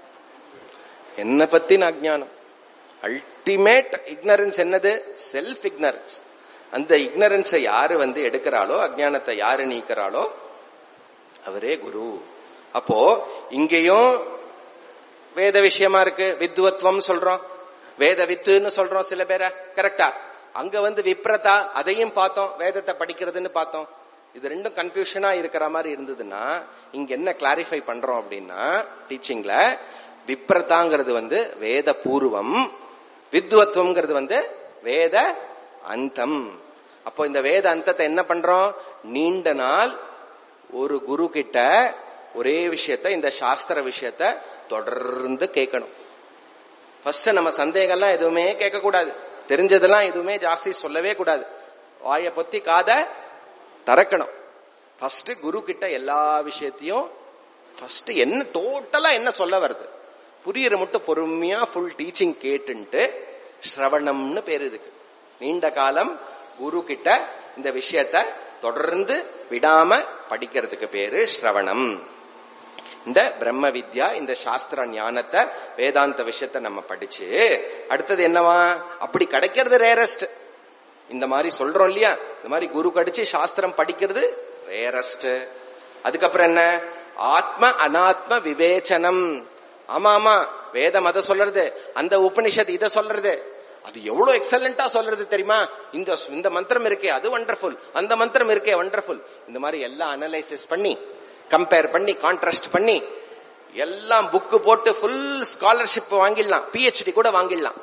என்ன பத்தின அஜானம் அல்டிமேட் இக்னரன்ஸ் என்னது செல்ஃப் இக்னரன்ஸ் அந்த இக்னரன்ஸை யாரு வந்து எடுக்கிறாளோ அஜானத்தை யாரு நீக்கிறாளோ அவரே குரு அப்போ இங்கேயும் வேத விஷயமா இருக்கு வித்வத்வம் சொல்றோம் வேத வித்துன்னு சொல்றோம் சில பேரை கரெக்டா அங்க வந்து விப்ரதா அதையும் பார்த்தோம் வேதத்தை படிக்கிறதுன்னு பார்த்தோம் இது ரெண்டும் கன்ஃபியூஷனா இருக்கிற மாதிரி இருந்ததுன்னா இங்க என்ன கிளாரிஃபை பண்றோம் அப்படின்னா டீச்சிங்ல விப்ரதாங்கிறது வந்து வேத பூர்வம் வித்வத்வம்ங்கிறது வந்து வேத அந்தம் அப்போ இந்த வேத அந்தத்தை என்ன பண்றோம் நீண்ட நாள் ஒரு குரு கிட்ட ஒரே விஷயத்த இந்த சாஸ்திர விஷயத்த தொடர்ந்து கேட்கணும் ஃபர்ஸ்ட் நம்ம சந்தேகம்லாம் எதுவுமே கேட்க கூடாது தெரிஞ்சதெல்லாம் எதுவுமே ஜாஸ்தி சொல்லவே கூடாது வாய பொத்தி காத திறக்கணும் ஃபர்ஸ்ட் குரு கிட்ட எல்லா விஷயத்தையும் ஃபர்ஸ்ட் என்ன டோட்டலா என்ன சொல்ல வருது புரியுற மட்டும் பொறுமையா ஃபுல் டீச்சிங் கேட்டுன்ட்டு ஸ்ரவணம்னு பேரு இதுக்கு நீண்ட காலம் குரு கிட்ட இந்த விஷயத்த தொடர்ந்து விடாம படிக்கிறதுக்கு பேரு ஸ்ரவணம் இந்த பிரம்ம வித்யா இந்த சாஸ்திர ஞானத்தை வேதாந்த விஷயத்த நம்ம படிச்சு அடுத்தது என்னவா அப்படி கிடைக்கிறது ரேரஸ்ட் இந்த மாதிரி சொல்றோம் இல்லையா இந்த மாதிரி குரு கடிச்சு சாஸ்திரம் படிக்கிறது ரேரஸ்ட் அதுக்கப்புறம் என்ன ஆத்ம அனாத்ம விவேச்சனம் ஆமா ஆமா வேதம் அதை சொல்றது அந்த உபனிஷத் இதை சொல்றது அது எவ்வளவு எக்ஸலண்டா சொல்றது தெரியுமா இந்த இந்த மந்திரம் இருக்கே அது வண்டர்ஃபுல் அந்த மந்திரம் இருக்கே வண்டர்ஃபுல் இந்த மாதிரி எல்லாம் அனலைசிஸ் பண்ணி கம்பேர் பண்ணி கான்ட்ராஸ்ட் பண்ணி எல்லாம் புக்கு போட்டு ஃபுல் ஸ்காலர்ஷிப் வாங்கிடலாம் பிஹெச்டி கூட வாங்கிடலாம்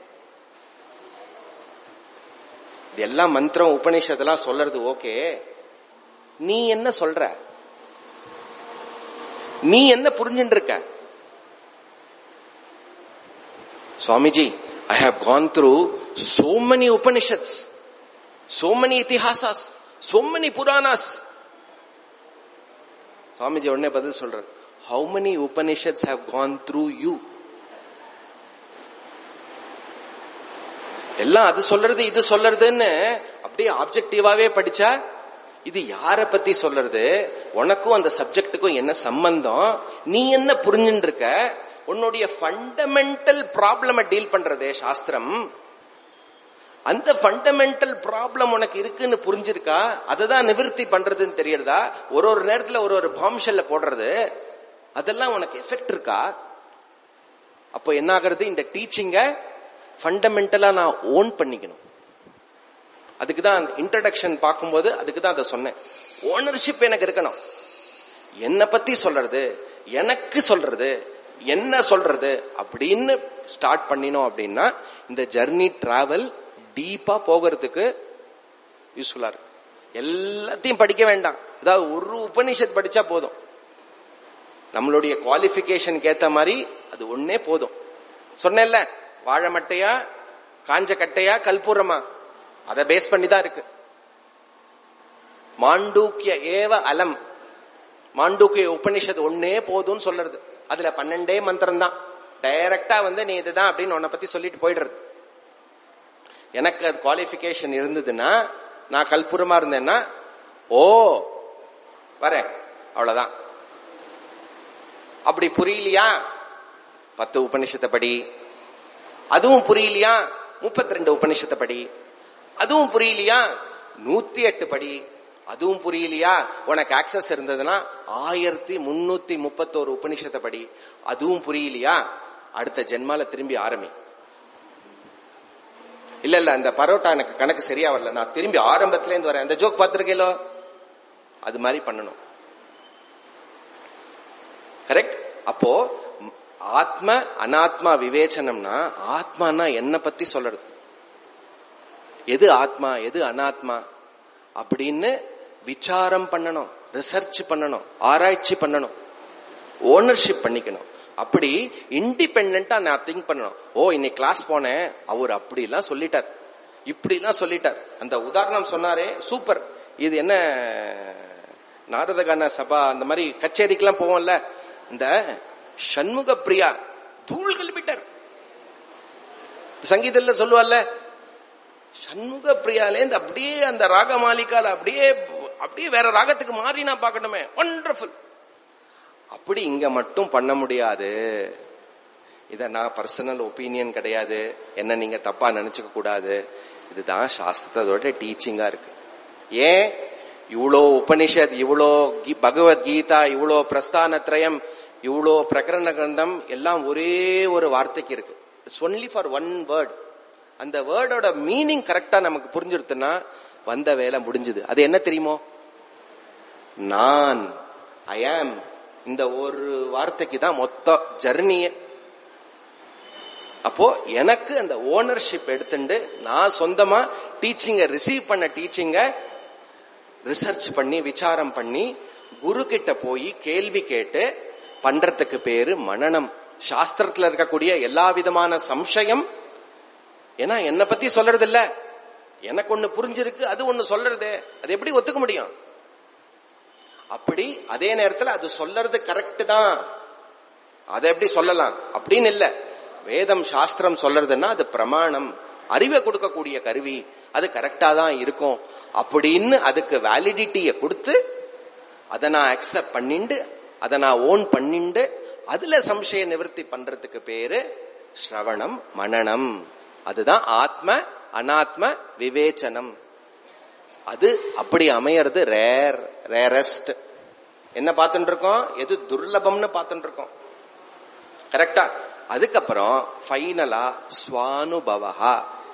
இது எல்லாம் மந்திரம் உபநிஷதெல்லாம் சொல்றது ஓகே நீ என்ன சொல்ற நீ என்ன புரிஞ்சுட்டு இருக்க Swamiji I have gone through so many Upanishads so many Itihasas so many Puranas Swamiji உடனே பதில் சொல்றார் how many Upanishads have gone through you எல்லாம் அது சொல்றது இது சொல்றதுன்னு அப்படியே ஆப்ஜெக்டிவாவே படிச்சா இது யார பத்தி சொல்றது உனக்கும் அந்த சப்ஜெக்டுக்கும் என்ன சம்பந்தம் நீ என்ன புரிஞ்சுட்டு இருக்க உன்னுடைய ஃபண்டமெண்டல் ப்ராப்ளம டீல் பண்றதே சாஸ்திரம் அந்த ஃபண்டமெண்டல் ப்ராப்ளம் உனக்கு இருக்குன்னு புரிஞ்சிருக்கா அததான் நிவர்த்தி பண்றதுன்னு தெரியறதா ஒரு ஒரு நேரத்துல ஒரு ஒரு பாம்ஷெல்ல போடுறது அதெல்லாம் உனக்கு எஃபெக்ட் இருக்கா அப்போ என்ன ஆகுறது இந்த டீச்சிங்க ஃபண்டமெண்டலா நான் ஓன் பண்ணிக்கணும் அதுக்கு தான் இன்ட்ரடக்ஷன் பார்க்கும்போது அதுக்கு தான் அதை சொன்னேன் ஓனர்ஷிப் எனக்கு இருக்கணும் என்ன பத்தி சொல்றது எனக்கு சொல்றது என்ன சொல்றது அப்படின்னு ஸ்டார்ட் பண்ணினோம் அப்படின்னா இந்த ஜர்னி டிராவல் டீப்பா போகிறதுக்கு யூஸ்ஃபுல்லா இருக்கு எல்லாத்தையும் படிக்க வேண்டாம் அதாவது ஒரு உபனிஷத் படிச்சா போதும் நம்மளுடைய குவாலிபிகேஷனுக்கு ஏத்த மாதிரி அது ஒன்னே போதும் சொன்னேன்ல வாழை மட்டையா காஞ்ச கட்டையா கல்பூரமா அதை பேஸ் பண்ணி தான் இருக்கு மாண்டூக்கிய ஏவ அலம் மாண்டூக்கிய உபனிஷத் ஒன்னே போதும்னு சொல்றது அதுல பன்னெண்டே மந்திரம் தான் டைரக்டா வந்து நீ இதுதான் அப்படின்னு உன்னை பத்தி சொல்லிட்டு போயிடுறது எனக்கு அது குவாலிபிகேஷன் இருந்ததுன்னா நான் கல்புரமா இருந்தேன்னா ஓ வரேன் அவ்வளவுதான் அப்படி புரியலையா பத்து உபனிஷத்தை படி அதுவும் புரியலையா முப்பத்தி ரெண்டு உபனிஷத்தை படி அதுவும் புரியலையா நூத்தி எட்டு படி அதுவும் புரியலையா உனக்கு ஆக்சஸ் இருந்ததுன்னா ஆயிரத்தி முன்னூத்தி முப்பத்தோரு உபனிஷத்தை படி அதுவும் புரியலையா அடுத்த ஜென்மால திரும்பி ஆரம்பி இல்ல இல்ல அந்த பரோட்டா எனக்கு கணக்கு சரியா வரல நான் திரும்பி ஆரம்பத்துல இருந்து வரேன் அந்த ஜோக் பார்த்திருக்கேலோ அது மாதிரி பண்ணணும் கரெக்ட் அப்போ ஆத்ம அனாத்மா விவேச்சனம்னா ஆத்மானா என்ன பத்தி சொல்றது எது ஆத்மா எது அனாத்மா அப்படின்னு விசாரம் பண்ணணும் ரிசர்ச் பண்ணணும் ஆராய்ச்சி பண்ணணும் ஓனர்ஷிப் பண்ணிக்கணும் அப்படி இண்டிபெண்டா நான் திங்க் பண்ணணும் ஓ இன்னைக்கு கிளாஸ் போனேன் அவர் அப்படி எல்லாம் சொல்லிட்டார் இப்படி எல்லாம் சொல்லிட்டார் அந்த உதாரணம் சொன்னாரே சூப்பர் இது என்ன நாரதகான சபா அந்த மாதிரி கச்சேரிக்கெல்லாம் போவோம்ல இந்த சண்முக பிரியா தூள் கிளப்பிட்டார் சங்கீதத்துல சொல்லுவார்ல சண்முக பிரியாலேந்து அப்படியே அந்த ராக மாலிகால அப்படியே அப்படியே வேற ராகத்துக்கு மாறி நான் பார்க்கணுமே ஒண்டர்ஃபுல் அப்படி இங்க மட்டும் பண்ண முடியாது இத நான் பர்சனல் ஒப்பீனியன் கிடையாது என்ன நீங்க தப்பா நினைச்சுக்க கூடாது இதுதான் சாஸ்திரத்தோட டீச்சிங்கா இருக்கு ஏன் இவ்வளோ உபனிஷத் இவ்வளோ பகவத்கீதா இவ்வளோ பிரஸ்தானத்ரயம் இவ்வளோ பிரகரண கிரந்தம் எல்லாம் ஒரே ஒரு வார்த்தைக்கு இருக்கு it's only for one word அந்த வேர்டோட மீனிங் கரெக்டா நமக்கு புரிஞ்சிருத்துன்னா வந்த வேலை முடிஞ்சது அது என்ன தெரியுமோ நான் ஐ ஆம் இந்த ஒரு வார்த்தைக்கு தான் மொத்த ஜர்னியே அப்போ எனக்கு அந்த ஓனர்ஷிப் எடுத்துட்டு நான் சொந்தமா டீச்சிங்க ரிசீவ் பண்ண டீச்சிங்க ரிசர்ச் பண்ணி விசாரம் பண்ணி குரு கிட்ட போய் கேள்வி கேட்டு பண்றதுக்கு பேரு மனநம் சாஸ்திரத்துல இருக்கக்கூடிய எல்லா விதமான சம்சயம் ஏன்னா என்ன பத்தி சொல்றது இல்ல எனக்கு ஒண்ணு புரிஞ்சிருக்கு அது ஒண்ணு சொல்றது அது எப்படி ஒத்துக்க முடியும் அப்படி அதே நேரத்துல அது சொல்றது கரெக்ட் தான் அதை எப்படி சொல்லலாம் அப்படின்னு இல்ல வேதம் சாஸ்திரம் சொல்றதுன்னா அது பிரமாணம் அறிவை கொடுக்கக்கூடிய கருவி அது கரெக்டா தான் இருக்கும் அப்படின்னு அதுக்கு வேலிடிட்டிய கொடுத்து அதை நான் அக்செப்ட் பண்ணிண்டு அதை நான் ஓன் பண்ணிண்டு அதுல சம்சய நிவர்த்தி பண்றதுக்கு பேரு ஸ்ரவணம் மனநம் அதுதான் ஆத்ம அனாத்ம விவேச்சனம் அது அப்படி அமையறது ரேர் ரேரஸ்ட் என்ன பார்த்துட்டு இருக்கோம் எது துர்லபம்னு பார்த்துட்டு இருக்கோம் கரெக்டா அதுக்கப்புறம் ஃபைனலா ஸ்வானுபவா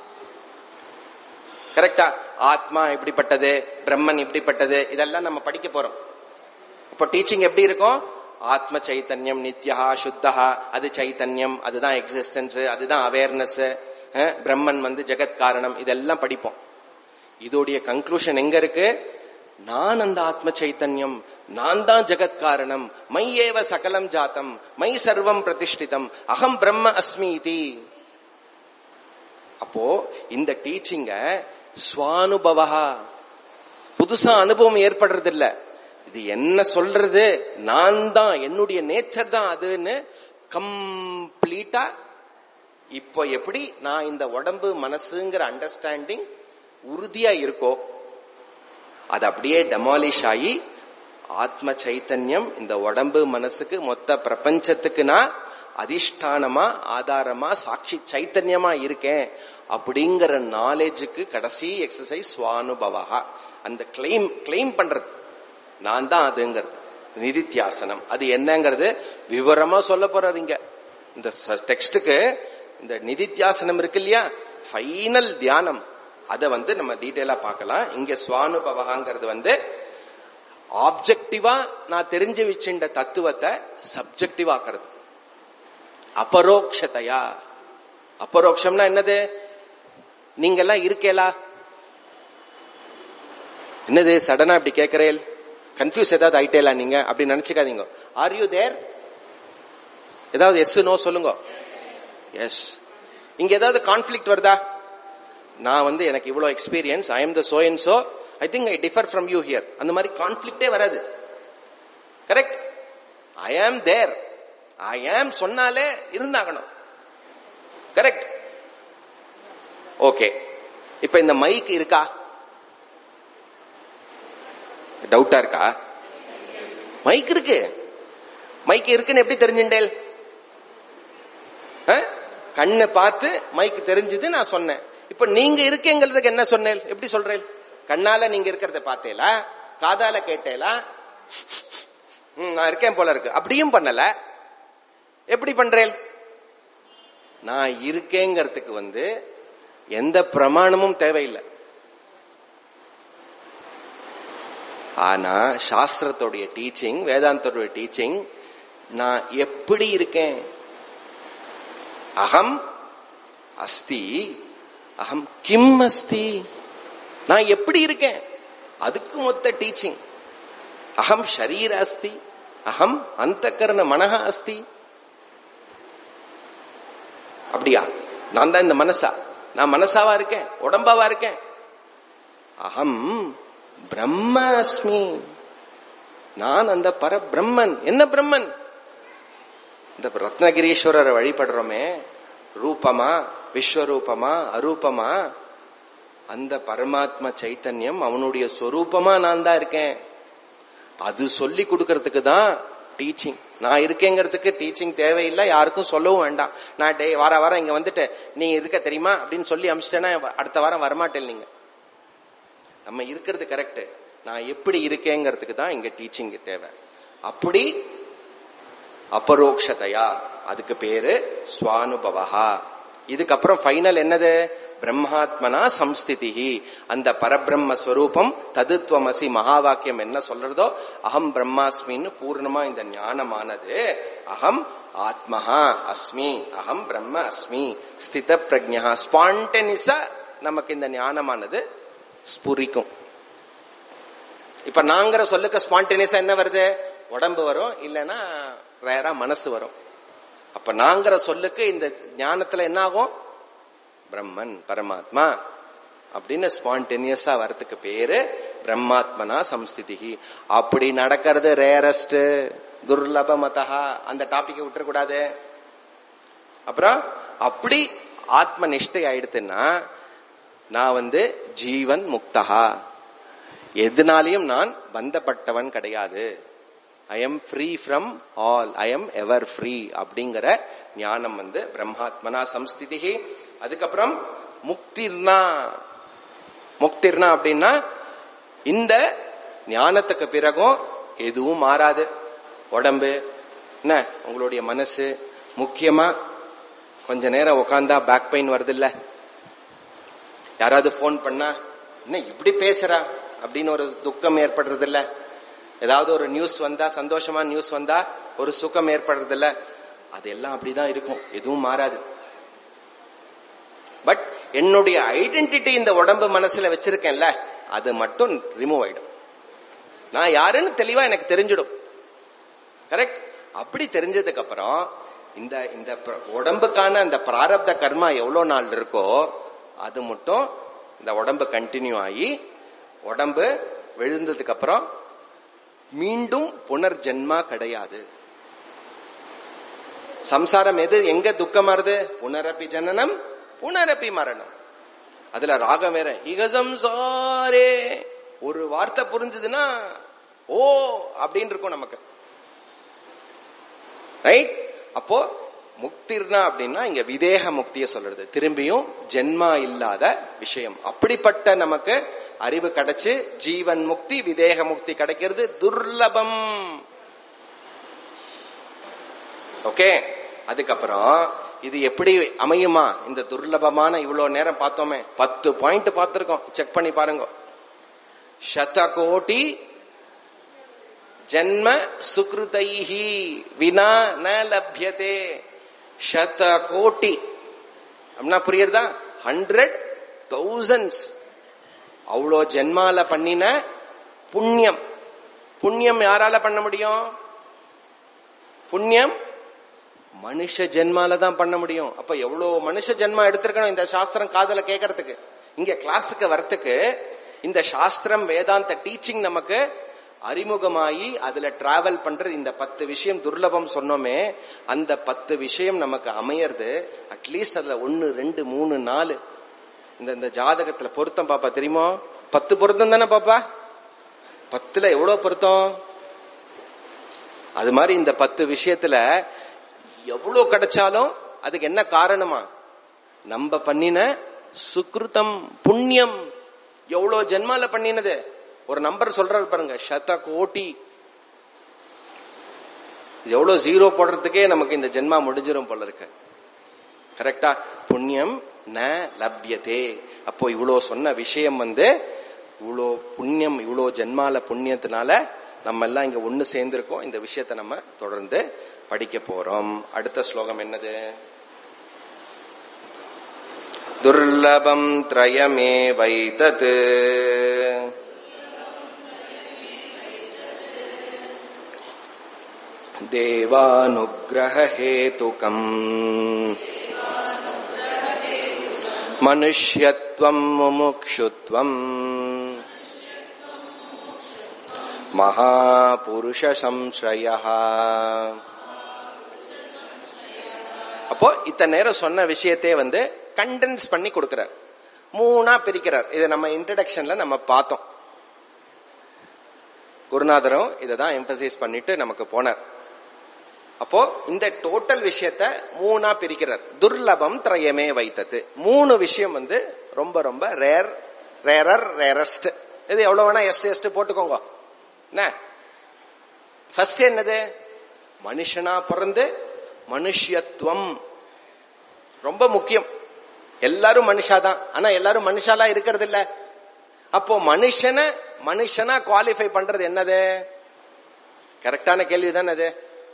கரெக்டா ஆத்மா இப்படிப்பட்டது பிரம்மன் இப்படிப்பட்டது இதெல்லாம் நம்ம படிக்க போறோம் இப்போ டீச்சிங் எப்படி இருக்கும் ஆத்ம சைத்தன்யம் நித்யா சுத்தா அது சைத்தன்யம் அதுதான் எக்ஸிஸ்டன்ஸ் அதுதான் அவேர்னஸ் பிரம்மன் வந்து ஜெகத் காரணம் இதெல்லாம் படிப்போம் இதோடைய கன்க்ளூஷன் எங்க இருக்கு நான் அந்த ஆத்ம சைத்தன்யம் நான் தான் ஜெகத் காரணம் மை ஏவ சகலம் ஜாத்தம் மை சர்வம் பிரதிஷ்டிதம் அகம் பிரம்ம அஸ்மி இதி அப்போ இந்த டீச்சிங்க ஸ்வானுபவா புதுசா அனுபவம் ஏற்படுறது இல்ல இது என்ன சொல்றது நான் தான் என்னுடைய நேச்சர் தான் அதுன்னு கம்ப்ளீட்டா இப்போ எப்படி நான் இந்த உடம்பு மனசுங்கிற அண்டர்ஸ்டாண்டிங் உறுதியா இருக்கோ அது அப்படியே டெமாலிஷ் ஆகி ஆத்ம சைத்தன்யம் இந்த உடம்பு மனசுக்கு மொத்த பிரபஞ்சத்துக்கு நான் அதிஷ்டானமா ஆதாரமா சாட்சி சைத்தன்யமா இருக்கேன் அப்படிங்கிற நாலேஜுக்கு கடைசி எக்ஸசைஸ் சுவானுபவா அந்த கிளைம் கிளைம் பண்றது நான் தான் அதுங்கிறது நிதித்தியாசனம் அது என்னங்கிறது விவரமா சொல்ல போறாரு இங்க இந்த டெக்ஸ்டுக்கு இந்த நிதித்தியாசனம் இருக்கு இல்லையா ஃபைனல் தியானம் அதை வந்து நம்ம டீட்டெயிலா பார்க்கலாம் இங்க சுவானுபவகாங்கிறது வந்து ஆப்ஜெக்டிவா நான் தெரிஞ்சு வச்சிருந்த தத்துவத்தை சப்ஜெக்டிவா ஆக்குறது அபரோக்ஷதையா அபரோக்ஷம்னா என்னது நீங்க எல்லாம் இருக்கேலா என்னது சடனா இப்படி கேட்கிறேன் கன்ஃபியூஸ் ஏதாவது ஆயிட்டேலா நீங்க அப்படி நினைச்சுக்காதீங்க ஆர் யூ தேர் ஏதாவது எஸ் நோ சொல்லுங்க எஸ் இங்க ஏதாவது கான்ஃபிளிக் வருதா நான் வந்து எனக்கு இவ்வளவு experience I am the so and so I think I differ from you here அந்த மாதிரி கான்ஃபிளிக்டே வராது கரெக்ட் ஐ ஆம் தேர் ஐ ஆம் சொன்னாலே இருந்தாகணும் கரெக்ட் ஓகே இப்ப இந்த மைக் இருக்கா டவுட்டா இருக்கா மைக் இருக்கு மைக் இருக்குன்னு எப்படி தெரிஞ்சுட்டேல் கண்ணை பார்த்து மைக் தெரிஞ்சது நான் சொன்னேன் இப்ப நீங்க இருக்கேங்கிறதுக்கு என்ன சொன்னேன் எப்படி சொல்றேன் கண்ணால நீங்க இருக்கிறத பார்த்தேலா காதால கேட்டேலா ம், நான் இருக்கேன் போல இருக்கு அப்படியும் பண்ணல எப்படி பண்றேன் நான் இருக்கேங்கிறதுக்கு வந்து எந்த பிரமாணமும் தேவையில்லை ஆனா சாஸ்திரத்துடைய டீச்சிங் வேதாந்தத்துடைய டீச்சிங் நான் எப்படி இருக்கேன் அகம் அஸ்தி அகம் கிம் அஸ்தி நான் எப்படி இருக்கேன் அதுக்கு மொத்த டீச்சிங் அகம் ஷரீர அஸ்தி அகம் அந்த கரண மனஹ அஸ்தி அப்படியா நான் தான் இந்த மனசா நான் மனசாவா இருக்கேன் உடம்பாவா இருக்கேன் அகம் பிரம்ம அஸ்மி நான் அந்த பரபிரம்மன் என்ன பிரம்மன் இந்த ரத்னகிரீஸ்வரரை வழிபடுறோமே ரூபமா விஸ்வரூபமா அரூபமா அந்த பரமாத்ம சைத்தன்யம் அவனுடைய சொரூபமா நான் தான் இருக்கேன் அது சொல்லி கொடுக்கறதுக்கு தான் டீச்சிங் நான் இருக்கேங்கிறதுக்கு டீச்சிங் தேவையில்லை யாருக்கும் சொல்லவும் வேண்டாம் நான் டே வார வாரம் இங்க வந்துட்டு நீ இருக்க தெரியுமா அப்படின்னு சொல்லி அமிச்சிட்டேன்னா அடுத்த வாரம் வரமாட்டேன் நீங்க நம்ம இருக்கிறது கரெக்ட் நான் எப்படி இருக்கேங்கிறதுக்கு தான் இங்க டீச்சிங் தேவை அப்படி அபரோக்ஷதையா அதுக்கு பேரு சுவானுபவா இதுக்கப்புறம் ஃபைனல் என்னது பிரம்மாத்மனா சம்ஸ்திதி அந்த பரபிரம்ம ஸ்வரூபம் ததுத்வமசி மகா வாக்கியம் என்ன சொல்றதோ அகம் பிரம்மாஸ்மின்னு பூர்ணமா இந்த ஞானமானது அகம் ஆத்மஹா அஸ்மி அகம் பிரம்ம அஸ்மி ஸ்தித பிரஜா ஸ்பான்டெனிஸா நமக்கு இந்த ஞானமானது ஸ்புரிக்கும் இப்ப நாங்கிற சொல்லுக்கு ஸ்பான்டேனியஸா என்ன வருது உடம்பு வரும் இல்லைன்னா ரேரா மனசு வரும் அப்ப நாங்கிற சொல்லுக்கு இந்த ஞானத்துல என்ன ஆகும் பிரம்மன் பரமாத்மா அப்படின்னு ஸ்பான்டேனியஸா வரதுக்கு பேரு பிரம்மாத்மனா சம்ஸ்திதி அப்படி நடக்கிறது ரேரஸ்ட் துர்லபமதா அந்த டாபிக்கை விட்டுறக்கூடாது அப்புறம் அப்படி ஆத்ம நிஷ்டை ஆயிடுத்துன்னா நான் வந்து ஜீவன் முக்தகா எதுனாலையும் நான் பந்தப்பட்டவன் கிடையாது I am free from all I am ever free அப்படிங்கிற ஞானம் வந்து பிரம்மாத்மனா சம்ஸ்திதி அதுக்கப்புறம் முக்திர்னா முக்திர்னா அப்படின்னா இந்த ஞானத்துக்கு பிறகும் எதுவும் மாறாது உடம்பு என்ன உங்களுடைய மனசு முக்கியமா கொஞ்ச நேரம் உட்காந்தா பேக் பெயின் வருது இல்ல யாராவது போன் பண்ணா என்ன இப்படி பேசுறா அப்படின்னு ஒரு துக்கம் ஏற்படுறது இல்ல ஏதாவது ஒரு நியூஸ் வந்தா சந்தோஷமா நியூஸ் வந்தா ஒரு சுகம் ஏற்படுறது இல்ல அதெல்லாம் அப்படிதான் இருக்கும் எதுவும் மாறாது பட் என்னுடைய ஐடென்டிட்டி இந்த உடம்பு மனசுல வச்சிருக்கேன்ல அது மட்டும் ரிமூவ் ஆயிடும் நான் யாருன்னு தெளிவா எனக்கு தெரிஞ்சிடும் கரெக்ட் அப்படி தெரிஞ்சதுக்கு அப்புறம் இந்த இந்த பிர- உடம்புக்கான அந்த பிராரப்த கர்மா எவ்வளவு நாள் இருக்கோ அது மட்டும் இந்த உடம்பு கண்டினியூ ஆகி உடம்பு விழுந்ததுக்கு அப்புறம் மீண்டும் புனர்ஜென்மா கிடையாது சம்சாரம் எது எங்க துக்கம் வருது புனரப்பி ஜனனம் புனரப்பி மரணம் அதுல ராகம் வேற இகசம்சாரே ஒரு வார்த்தை புரிஞ்சுதுன்னா ஓ அப்படின்னு இருக்கும் நமக்கு ரைட் அப்போ முக்திர்னா அப்படின்னா இங்க விதேக முக்திய சொல்றது திரும்பியும் ஜென்மா இல்லாத விஷயம் அப்படிப்பட்ட நமக்கு அறிவு கிடைச்சு ஜீவன் முக்தி விதேக முக்தி கிடைக்கிறது துர்லபம் ஓகே அதுக்கப்புறம் இது எப்படி அமையுமா இந்த துர்லபமான இவ்வளவு நேரம் பார்த்தோமே பத்து பாயிண்ட் பார்த்திருக்கோம் செக் பண்ணி பாருங்க சத கோட்டி ஜன்ம சுக்ருதைஹி வினா ந லப்யதே சத கோட்டி அப்படின்னா புரியுறதா ஹண்ட்ரட் தௌசண்ட்ஸ் அவ்வளோ ஜென்மால பண்ணின புண்ணியம் புண்ணியம் யாரால பண்ண முடியும் புண்ணியம் மனுஷ ஜென்மால தான் பண்ண முடியும் அப்ப எவ்வளவு மனுஷ ஜென்மா எடுத்திருக்கணும் இந்த சாஸ்திரம் காதல கேட்கறதுக்கு இங்க கிளாஸுக்கு வரத்துக்கு இந்த சாஸ்திரம் வேதாந்த டீச்சிங் நமக்கு அறிமுகமாயி அதுல டிராவல் பண்றது இந்த பத்து விஷயம் துர்லபம் சொன்னோமே அந்த பத்து விஷயம் நமக்கு அமையறது அட்லீஸ்ட் அதுல ஒன்னு ரெண்டு மூணு நாலு இந்த இந்த ஜாதகத்துல பொருத்தம் பாப்பா தெரியுமோ பத்து பொருத்தம் தானே பாப்பா பத்துல எவ்வளவு பொருத்தம் அது மாதிரி இந்த பத்து விஷயத்துல எவ்வளவு கிடைச்சாலும் அதுக்கு என்ன காரணமா நம்ம பண்ணின சுக்ருதம் புண்ணியம் எவ்வளவு ஜென்மால பண்ணினது ஒரு நம்பர் சொல்றாரு பாருங்க சத கோட்டி எவ்வளவு ஜீரோ போடுறதுக்கே நமக்கு இந்த ஜென்மா முடிஞ்சிரும் போல இருக்கு கரெக்டா புண்ணியம் ந லப்யதே அப்போ இவ்வளோ சொன்ன விஷயம் வந்து இவ்வளோ புண்ணியம் இவ்வளோ ஜென்மால புண்ணியத்தினால நம்ம எல்லாம் இங்க ஒண்ணு சேர்ந்திருக்கோம் இந்த விஷயத்தை நம்ம தொடர்ந்து படிக்க போறோம் அடுத்த ஸ்லோகம் என்னது துர்லபம் திரயமே வைத்தது தேவானுகிரகேதுகம் மனுஷ்யத்வம் முமுக்ஷுத்வம் மகாபுருஷ சம்ஸ்ரய அப்போ இத்தனை நேரம் சொன்ன விஷயத்தை வந்து கண்டென்ஸ் பண்ணி கொடுக்கிறார் மூணா பிரிக்கிறார் இதை நம்ம இன்ட்ரடக்ஷன்ல நம்ம பார்த்தோம் குருநாதரும் இதை தான் எம்பசைஸ் பண்ணிட்டு நமக்கு போனார் அப்போ இந்த டோட்டல் விஷயத்த மூணா பிரிக்கிறார் துர்லபம் திரயமே வைத்தது மூணு விஷயம் வந்து ரொம்ப ரொம்ப ரேர் ரேரர் ரேரஸ்ட் இது எவ்வளவு வேணா எஸ்ட் எஸ்ட் போட்டுக்கோங்க என்ன ஃபர்ஸ்ட் என்னது மனுஷனா பிறந்து மனுஷத்துவம் ரொம்ப முக்கியம் எல்லாரும் மனுஷாதான் ஆனா எல்லாரும் மனுஷாலா இருக்கிறது இல்ல அப்போ மனுஷனை மனுஷனா குவாலிஃபை பண்றது என்னது கரெக்டான கேள்விதான் அது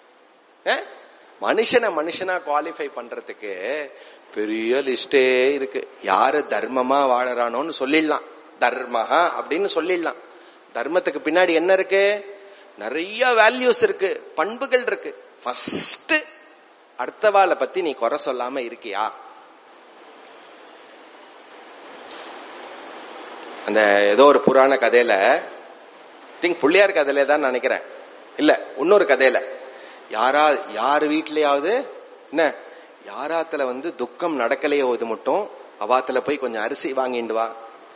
மனுஷனை மனுஷனா குவாலிஃபை பண்றதுக்கு பெரிய லிஸ்டே இருக்கு யாரு தர்மமா வாழறானோன்னு சொல்லிடலாம் தர்மஹா அப்படின்னு சொல்லிடலாம் தர்மத்துக்கு பின்னாடி என்ன இருக்கு நிறைய வேல்யூஸ் இருக்கு பண்புகள் இருக்கு ஃபர்ஸ்ட் அடுத்தவாளை பத்தி நீ குறை சொல்லாம இருக்கியா அந்த ஏதோ ஒரு புராண கதையில திங்க் புள்ளியார் கதையில தான் நினைக்கிறேன் இல்ல இன்னொரு கதையில யாரா யார் வீட்லயாவது என்ன யாராத்துல வந்து துக்கம் நடக்கலையோ இது மட்டும் அவாத்துல போய் கொஞ்சம் அரிசி வாங்கிட்டு வா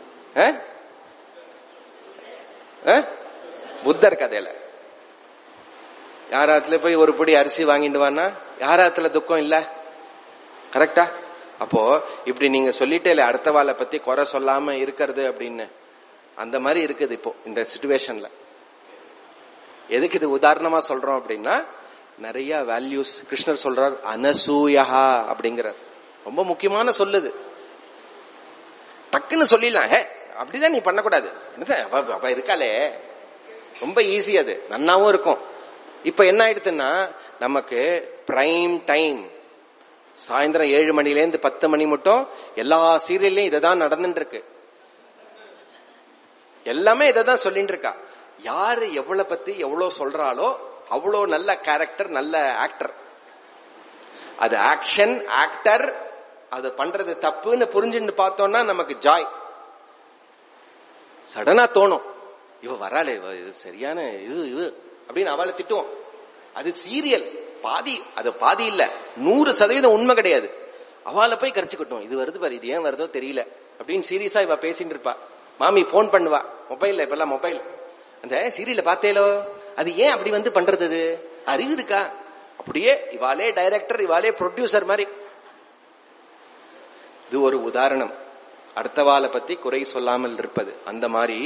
புத்தர் கதையில யாராத்துல போய் ஒரு பிடி அரிசி வாங்கிட்டு வானா யாராத்துல துக்கம் இல்ல கரெக்டா அப்போ இப்படி நீங்க சொல்லிட்டே இல்ல அடுத்த வாழை பத்தி குறை சொல்லாம இருக்கிறது அப்படின்னு அந்த மாதிரி இருக்குது இப்போ இந்த சுச்சுவேஷன்ல எதுக்கு இது உதாரணமா சொல்றோம் அப்படின்னா நிறைய வேல்யூஸ் கிருஷ்ணர் சொல்றார் அனசூயா அப்படிங்கிறார் ரொம்ப முக்கியமான சொல்லுது டக்குன்னு சொல்லிடலாம் ஹே அப்படிதான் நீ பண்ணக்கூடாது அப்ப இருக்காளே ரொம்ப ஈஸி அது நன்னாவும் இருக்கும் இப்ப என்ன ஆயிடுதுன்னா நமக்கு பிரைம் டைம் சாயந்தரம் ஏழு மணில இருந்து பத்து மணி மட்டும் எல்லா சீரியல்லையும் இதை தான் நடந்துட்டு இருக்கு எல்லாமே இதை தான் சொல்லிட்டு இருக்கா யாரு எவ்வளவு பத்தி எவ்வளவு சொல்றாளோ அவ்வளோ நல்ல கேரக்டர் நல்ல ஆக்டர் அது ஆக்ஷன் ஆக்டர் அது பண்றது தப்புன்னு புரிஞ்சுன்னு பார்த்தோம்னா நமக்கு ஜாய் சடனா தோணும் இவ வராளே இவ இது சரியான இது இது அப்படின்னு அவளை திட்டுவோம் அது சீரியல் பாதி அது பாதி இல்ல நூறு சதவீதம் உண்மை கிடையாது அவளை போய் கரைச்சுக்கிட்டோம் இது வருது பாரு இது ஏன் வருதோ தெரியல அப்படின்னு சீரியஸா இவ பேசிட்டு இருப்பா மாமி போன் பண்ணுவா மொபைல்ல இப்பெல்லாம் மொபைல் அந்த சீரியல பார்த்தேலோ அது ஏன் அப்படி வந்து பண்றது அது அறிவு இருக்கா அப்படியே இவாளே டைரக்டர் இவாளே ப்ரொடியூசர் மாதிரி இது ஒரு உதாரணம் அடுத்தவாளை பத்தி குறை சொல்லாமல் இருப்பது அந்த மாதிரி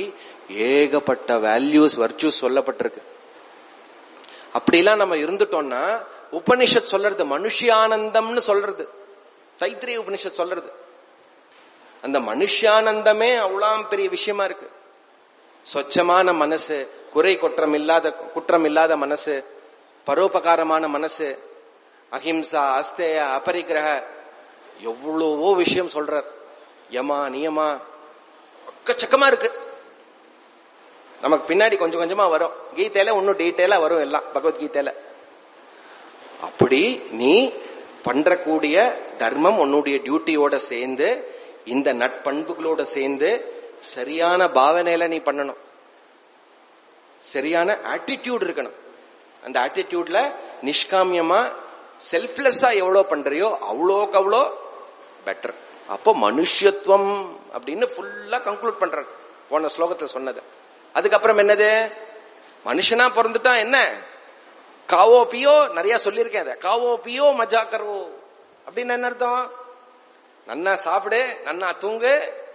ஏகப்பட்ட வேல்யூஸ் வர்ச்சூஸ் சொல்லப்பட்டிருக்கு அப்படிலாம் நம்ம இருந்துட்டோம்னா உபனிஷத் சொல்றது மனுஷியானந்தம்னு சொல்றது தைத்திரிய உபனிஷத் சொல்றது அந்த மனுஷியானந்தமே அவ்வளவு பெரிய விஷயமா இருக்கு சொச்சமான மனசு குறை குற்றம் இல்லாத குற்றம் இல்லாத மனசு பரோபகாரமான மனசு அஹிம்சா அஸ்தேய அபரிக்கிரக எவ்வளவோ விஷயம் சொல்றார் யமா நியமா அக்கச்சக்கமா இருக்கு நமக்கு பின்னாடி கொஞ்சம் கொஞ்சமா வரும் கீதையில இன்னும் டீட்டெயிலா வரும் எல்லாம் பகவத்கீதையில அப்படி நீ பண்றக்கூடிய தர்மம் உன்னுடைய டியூட்டியோட சேர்ந்து இந்த நட்பண்புகளோட சேர்ந்து சரியான பாவனையில நீ பண்ணணும் சரியான ஆட்டிடியூட் இருக்கணும் அந்த ஆட்டிடியூட்ல நிஷ்காமியமா செல்ஃப்லெஸ்ஸா எவ்வளவு பண்றியோ அவ்வளோக்கு அவ்வளோ பெட்டர் அப்போ மனுஷத்துவம் அப்படின்னு ஃபுல்லா கன்க்ளூட் பண்ற போன ஸ்லோகத்துல சொன்னது அதுக்கப்புறம் என்னது மனுஷனா பிறந்துட்டா என்ன காவோ பியோ நிறைய சொல்லியிருக்கேன் அதை காவோ பியோ மஜா கரோ அப்படின்னு என்ன அர்த்தம் நன்னா சாப்பிடு நன்னா தூங்கு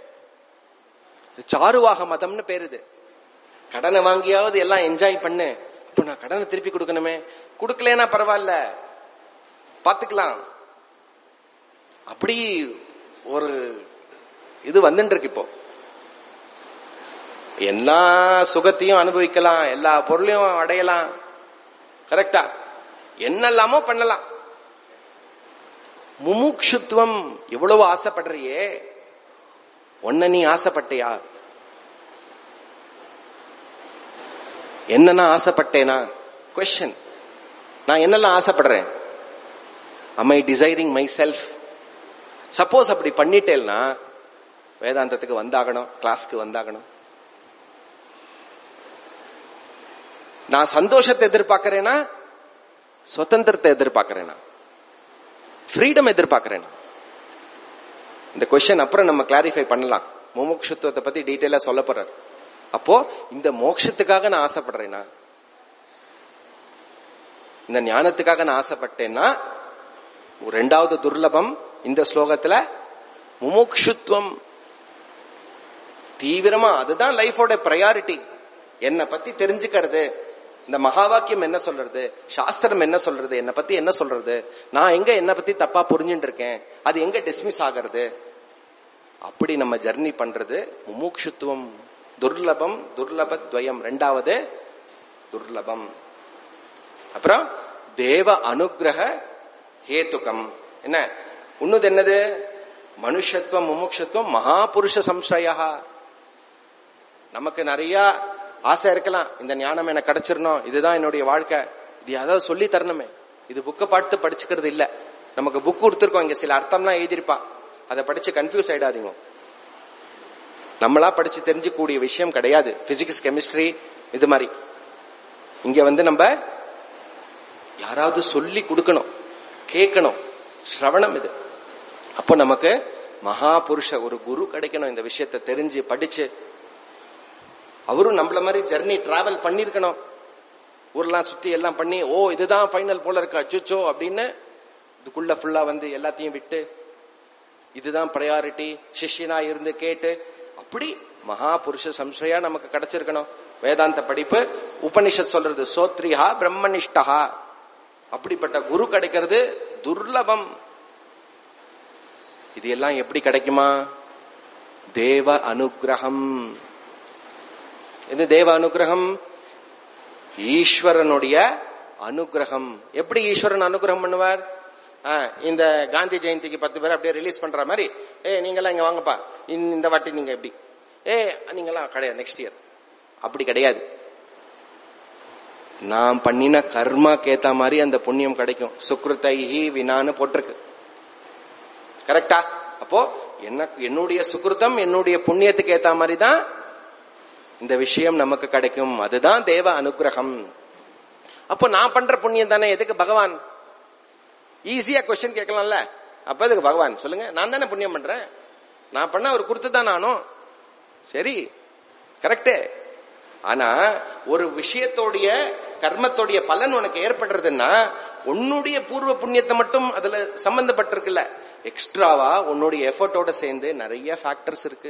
சாருவாக மதம்னு பேரு இது கடனை வாங்கியாவது எல்லாம் என்ஜாய் பண்ணு இப்ப நான் கடனை திருப்பி கொடுக்கணுமே கொடுக்கலனா பரவாயில்ல பாத்துக்கலாம் அப்படி ஒரு இது வந்துட்டு இருக்கு இப்போ எல்லா சுகத்தையும் அனுபவிக்கலாம் எல்லா பொருளையும் அடையலாம் கரெக்டா என்னெல்லாமோ பண்ணலாம் முமுட்சுத்துவம் எவ்வளவு ஆசைப்படுறியே ஒன்ன நீ ஆசைப்பட்டியா என்ன நான் ஆசைப்பட்டேனா கொஸ்டின் நான் என்னெல்லாம் ஆசைப்படுறேன் அம்மை டிசைரிங் மை செல்ஃப் சப்போஸ் அப்படி பண்ணிட்டேன்னா வேதாந்தத்துக்கு வந்தாகணும் கிளாஸ்க்கு வந்தாகணும் நான் சந்தோஷத்தை எதிர்பார்க்கிறேனா சுதந்திரத்தை எதிர்பார்க்கிறேனா ஃப்ரீடம் எதிர்பார்க்கிறேனா இந்த கொஸ்டின் அப்புறம் நம்ம கிளாரிஃபை பண்ணலாம் முமுட்சுத்துவத்தை பத்தி டீட்டெயிலா சொல்ல போறார் அப்போ இந்த மோட்சத்துக்காக நான் ஆசைப்படுறேனா இந்த ஞானத்துக்காக நான் ஆசைப்பட்டேன்னா ரெண்டாவது துர்லபம் இந்த ஸ்லோகத்துல முமுட்சுத்துவம் தீவிரமா அதுதான் லைஃபோட ப்ரையாரிட்டி என்னை பத்தி தெரிஞ்சுக்கிறது இந்த மகா வாக்கியம் என்ன சொல்றது சாஸ்திரம் என்ன சொல்றது என்னை பத்தி என்ன சொல்றது நான் எங்க என்ன பத்தி தப்பா புரிஞ்சுட்டு இருக்கேன் அது எங்க டிஸ்மிஸ் ஆகிறது அப்படி நம்ம ஜர்னி பண்றது முமுட்சுத்துவம் துர்லபம் துர்லபத்வயம் ரெண்டாவது துர்லபம் அப்புறம் தேவ அனுகிரக ஹேத்துகம் என்ன உன்னது என்னது மனுஷத்துவம் முமுட்சத்துவம் மகாபுருஷ சம்சயா நமக்கு நிறைய ஆசை இருக்கலாம் இந்த ஞானம் எனக்கு கிடைச்சிடணும் இதுதான் என்னுடைய வாழ்க்கை இது யாராவது சொல்லி தரணுமே இது புக்கை பார்த்து படிச்சுக்கிறது இல்ல நமக்கு புக் கொடுத்துருக்கோம் இங்க சில அர்த்தம்லாம் எழுதியிருப்பா அதை படிச்சு கன்ஃபியூஸ் ஆயிடாதீங்க நம்மளா படிச்சு தெரிஞ்சுக்கூடிய விஷயம் கிடையாது பிசிக்ஸ் கெமிஸ்ட்ரி இது மாதிரி இங்க வந்து நம்ம யாராவது சொல்லி கொடுக்கணும் கேட்கணும் ஸ்ரவணம் இது அப்போ நமக்கு மகா புருஷ ஒரு குரு கிடைக்கணும் இந்த விஷயத்தை தெரிஞ்சு படிச்சு அவரும் நம்மள மாதிரி ஜெர்னி டிராவல் பண்ணிருக்கணும் ஊர்லாம் சுத்தி எல்லாம் பண்ணி ஓ இதுதான் ஃபைனல் போல இருக்கு அச்சுச்சோ அப்படின்னு இதுக்குள்ள ஃபுல்லா வந்து எல்லாத்தையும் விட்டு இதுதான் ப்ரையாரிட்டி சிஷ்யனா இருந்து கேட்டு அப்படி மகா புருஷ சம்சயா நமக்கு கிடைச்சிருக்கணும் வேதாந்த படிப்பு உபனிஷத் சொல்றது சோத்ரியா பிரம்மனிஷ்டா அப்படிப்பட்ட குரு கிடைக்கிறது துர்லபம் இது எல்லாம் எப்படி கிடைக்குமா தேவ அனுகிரகம் இது தேவ அனுகிரகம் ஈஸ்வரனுடைய அனுகிரகம் எப்படி ஈஸ்வரன் அனுகிரகம் பண்ணுவார் இந்த காந்தி ஜெயந்திக்கு பத்து பேர் அப்படியே ரிலீஸ் பண்ற மாதிரி ஏ நீங்கெல்லாம் இங்க வாங்கப்பா இந்த வாட்டி நீங்க எப்படி ஏ நீங்கெல்லாம் கிடையாது நெக்ஸ்ட் இயர் அப்படி கிடையாது நான் பண்ணின கர்மாக்கு ஏத்த மாதிரி அந்த புண்ணியம் கிடைக்கும் சுக்ருத்தைஹி வினான்னு போட்டிருக்கு கரெக்டா அப்போ என்ன என்னுடைய சுக்ருதம் என்னுடைய புண்ணியத்துக்கு ஏத்த மாதிரி தான் இந்த விஷயம் நமக்கு கிடைக்கும் அதுதான் தேவ அனுகிரகம் அப்போ நான் பண்ற புண்ணியம் தானே எதுக்கு பகவான் ஈஸியா கொஸ்டின் கேட்கலாம்ல அப்ப எதுக்கு பகவான் சொல்லுங்க நான் தானே புண்ணியம் பண்றேன் நான் பண்ண அவர் கொடுத்து தான் நானும் சரி கரெக்டு ஆனா ஒரு விஷயத்தோடைய கர்மத்தோடைய பலன் உனக்கு ஏற்படுறதுன்னா உன்னுடைய பூர்வ புண்ணியத்தை மட்டும் அதுல சம்பந்தப்பட்டிருக்குல்ல எக்ஸ்ட்ராவா உன்னுடைய எஃபர்ட்டோட சேர்ந்து நிறைய ஃபேக்டர்ஸ் இருக்கு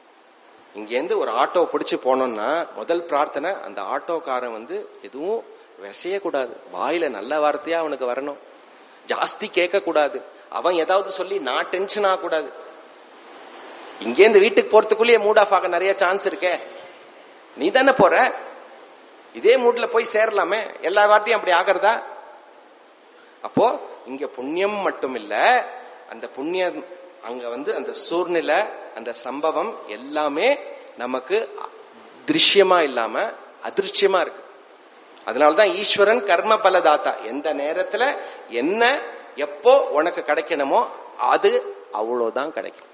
இங்கேருந்து ஒரு ஆட்டோ பிடிச்சு போனோம்னா முதல் பிரார்த்தனை அந்த ஆட்டோக்காரன் வந்து எதுவும் விசைய கூடாது வாயில நல்ல வார்த்தையா அவனுக்கு வரணும் ஜாஸ்தி கேட்க கூடாது அவன் ஏதாவது சொல்லி நான் டென்ஷன் ஆகக்கூடாது இங்கேருந்து வீட்டுக்கு போறதுக்குள்ளேயே மூட் ஆஃப் ஆக நிறைய சான்ஸ் இருக்கே நீ தானே போற இதே மூட்ல போய் சேரலாமே எல்லா வார்த்தையும் அப்படி ஆகிறதா அப்போ இங்க புண்ணியம் மட்டும் இல்ல அந்த புண்ணியம் அங்க வந்து அந்த சூழ்நிலை அந்த சம்பவம் எல்லாமே நமக்கு திருஷ்யமா இல்லாம அதிருஷ்யமா இருக்கு அதனாலதான் ஈஸ்வரன் கர்ம பலதாத்தா எந்த நேரத்துல என்ன எப்போ உனக்கு கிடைக்கணுமோ அது அவ்வளவுதான் கிடைக்கும்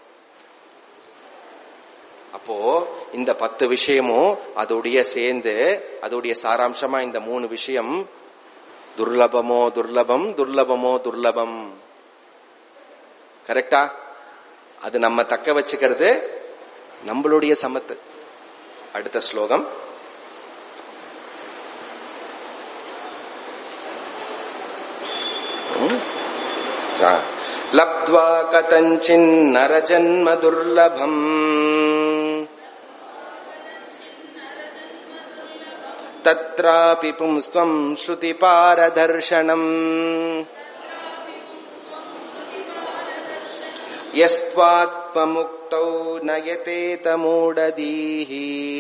அப்போ இந்த பத்து விஷயமும் அதோடைய சேர்ந்து அதோடைய சாராம்சமா இந்த மூணு விஷயம் துர்லபமோ துர்லபம் துர்லபமோ துர்லபம் கரெக்டா அது நம்ம தக்க வச்சுக்கிறது நம்மளுடைய சமத்து அடுத்த ஸ்லோகம் லப்த்வா கதஞ்சின்னரஜன்ம துர்லபம் तत्रापि पुंस्त्वम् श्रुतिपारदर्शनम् यस्त्वात्ममुक्तौ नयतेतमूढदीः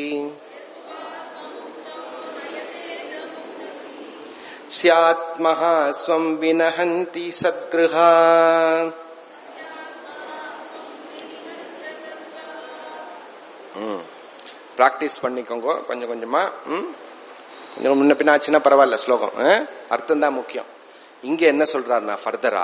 स्यात्मः स्वम् विनहन्ति सद्गृहा பிராக்டிஸ் பண்ணிக்கோங்க கொஞ்சம் கொஞ்சமா ம் கொஞ்சம் முன்ன பின்ன ஆச்சுன்னா பரவாயில்ல ஸ்லோகம் அர்த்தம் தான் முக்கியம் இங்க என்ன சொல்றாருன்னா ஃபர்தரா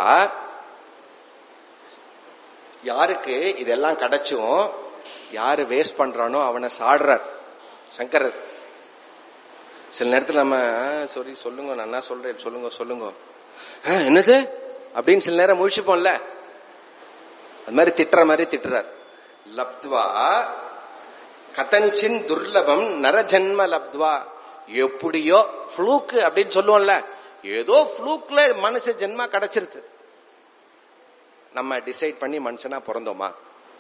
யாருக்கு இதெல்லாம் கிடைச்சும் யாரு வேஸ்ட் பண்றானோ அவனை சாடுறார் சங்கரர் சில நேரத்துல நம்ம சாரி சொல்லுங்க நான் என்ன சொல்றேன் சொல்லுங்க சொல்லுங்க என்னது அப்படின்னு சில நேரம் முழிச்சுப்போம்ல அது மாதிரி திட்டுற மாதிரி திட்டுறார் லப்துவா கதஞ்சின் துர்லபம் நரஜன்ம லப்துவா எப்படியோ ஃப்ளூக்கு அப்படின்னு சொல்லுவோம்ல ஏதோ ஃப்ளூக்ல மனுஷ ஜென்மா கிடைச்சிருது நம்ம டிசைட் பண்ணி மனுஷனா பிறந்தோமா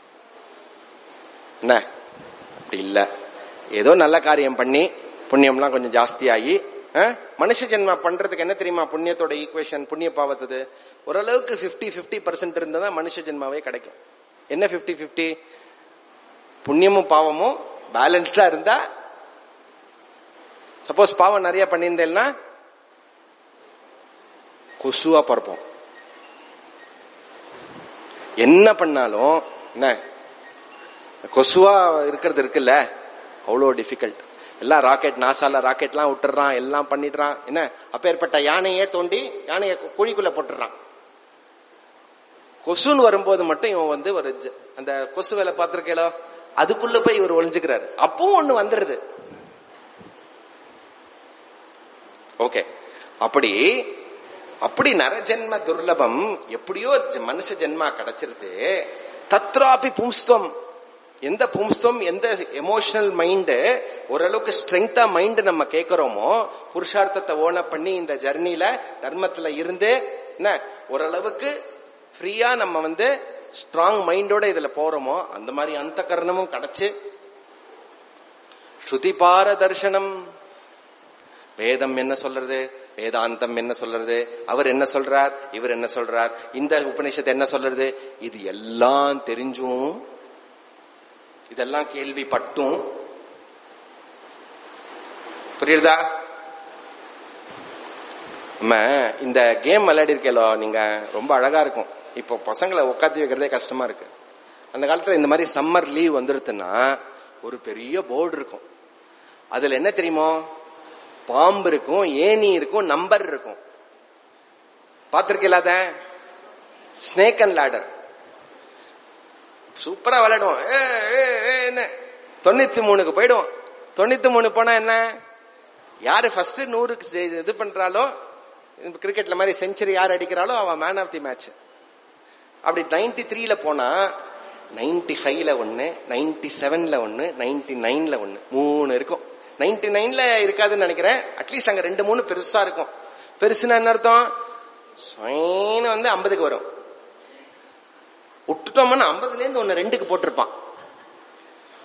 என்ன அப்படி இல்ல ஏதோ நல்ல காரியம் பண்ணி புண்ணியம்லாம் கொஞ்சம் ஜாஸ்தியாகி மனுஷ ஜென்மா பண்றதுக்கு என்ன தெரியுமா புண்ணியத்தோட ஈக்குவேஷன் புண்ணிய பாவத்தது ஓரளவுக்கு பிப்டி பிப்டி பர்சன்ட் இருந்தா மனுஷ ஜென்மாவே கிடைக்கும் என்ன பிப்டி பிப்டி புண்ணியமும் பாவமும் பேலன்ஸ்டா இருந்தா சப்போஸ் பாவம் நிறைய பண்ணியிருந்தேன்னா கொசுவா பிறப்போம் என்ன பண்ணாலும் என்ன கொசுவா இருக்கிறது இருக்குல்ல அவ்வளோ டிஃபிகல்ட் எல்லாம் ராக்கெட் நாசால ராக்கெட்லாம் விட்டுறான் எல்லாம் பண்ணிடுறான் என்ன அப்பேற்பட்ட யானையே தோண்டி யானையை குழிக்குள்ள போட்டுறான் கொசுன்னு வரும்போது மட்டும் இவன் வந்து ஒரு அந்த கொசு வேலை பார்த்திருக்கேளோ அதுக்குள்ள போய் இவர் ஒளிஞ்சுக்கிறாரு அப்பவும் ஒண்ணு வந்துருது ஓகே அப்படி அப்படி நரஜென்ம துர்லபம் எப்படியோ மனுஷ ஜென்மா கிடைச்சிருது தத்ராபி பும்ஸ்துவம் எந்த பும்ஸ்துவம் எந்த எமோஷனல் மைண்டு ஓரளவுக்கு ஸ்ட்ரென்தா மைண்ட் நம்ம கேட்கிறோமோ புருஷார்த்தத்தை ஓன பண்ணி இந்த ஜர்னில தர்மத்துல இருந்து என்ன ஓரளவுக்கு ஃப்ரீயா நம்ம வந்து ஸ்ட்ராங் மைண்டோட இதுல போறோமோ அந்த மாதிரி அந்த கரணமும் கிடைச்சு ஸ்ருதிபார தர்சனம் வேதம் என்ன சொல்றது வேதாந்தம் என்ன சொல்றது அவர் என்ன சொல்றார் இவர் என்ன சொல்றார் இந்த உபநிஷத்து என்ன சொல்றது இது எல்லாம் தெரிஞ்சும் இதெல்லாம் கேள்விப்பட்டும் புரியுதா நம்ம இந்த கேம் விளையாடி இருக்கலோ நீங்க ரொம்ப அழகா இருக்கும் இப்போ பசங்களை உட்காந்து வைக்கிறதே கஷ்டமா இருக்கு அந்த காலத்துல இந்த மாதிரி சம்மர் லீவ் வந்துருதுன்னா ஒரு பெரிய போர்டு இருக்கும் அதுல என்ன தெரியுமோ பாம்பு இருக்கும் ஏணி இருக்கும் நம்பர் இருக்கும் பாத்திருக்கீங்களா ஸ்னேக் அண்ட் லேடர் சூப்பரா விளையாடுவோம் என்ன தொண்ணூத்தி மூணுக்கு போயிடுவோம் தொண்ணூத்தி மூணு போனா என்ன யாரு ஃபர்ஸ்ட் நூறுக்கு இது பண்றாலோ கிரிக்கெட்ல மாதிரி செஞ்சுரி யார் அடிக்கிறாளோ அவன் மேன் ஆஃப் தி மேட்ச் அப்படி நைன்டி த்ரீல போனா நைன்டி ஃபைவ்ல ஒன்னு நைன்டி செவன்ல ஒன்னு நைன்டி நைன்ல ஒன்னு மூணு இருக்கும் நைன்டி நைன்ல இருக்காதுன்னு நினைக்கிறேன் அட்லீஸ்ட் அங்க ரெண்டு மூணு பெருசா இருக்கும் பெருசுன்னா என்ன அர்த்தம் ஸ்வைன்னு வந்து ஐம்பதுக்கு வரும் விட்டுட்டோம்னா ஐம்பதுல இருந்து ஒன்னு ரெண்டுக்கு போட்டிருப்பான்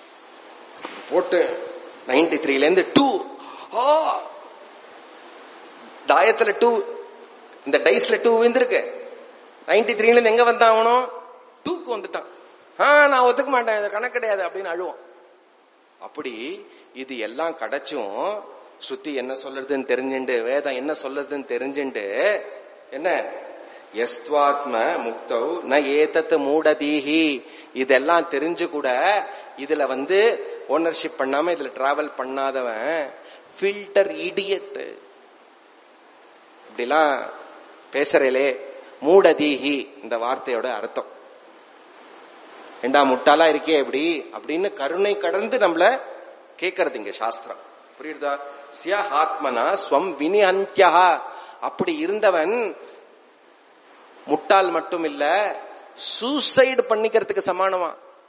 போட்டு நைன்டி த்ரீல இருந்து டூ தாயத்துல டூ இந்த டைஸ்ல டூ விழுந்திருக்கு நைன்டி த்ரீல இருந்து எங்க வந்தான் அவனும் டூக்கு வந்துட்டான் ஆ நான் ஒத்துக்க மாட்டேன் இது கணக்கு கிடையாது அப்படின்னு அழுவான் அப்படி இது எல்லாம் கிடைச்சும் ஸ்ருதி என்ன சொல்றதுன்னு தெரிஞ்சுண்டு வேதம் என்ன சொல்றதுன்னு தெரிஞ்சுண்டு என்ன எஸ்வாத்ம முக்தௌ ந ஏதத் மூடதீஹி இதெல்லாம் தெரிஞ்சு கூட இதுல வந்து ஓனர்ஷிப் பண்ணாம இதுல டிராவல் பண்ணாதவன் ஃபில்டர் இடியட் இப்படிலாம் பேசுறேலே மூடதீஹி இந்த வார்த்தையோட அர்த்தம் ஏண்டா முட்டாளா இருக்கே எப்படி அப்படின்னு கருணை கடந்து நம்மள கேட்கறது இங்க சாஸ்திரம் புரியுதா சிய ஆத்மனா ஸ்வம் வினிஹந்தியா அப்படி இருந்தவன் முட்டாள் மட்டும் இல்ல சூசைடு பண்ணிக்கிறதுக்கு சமானமா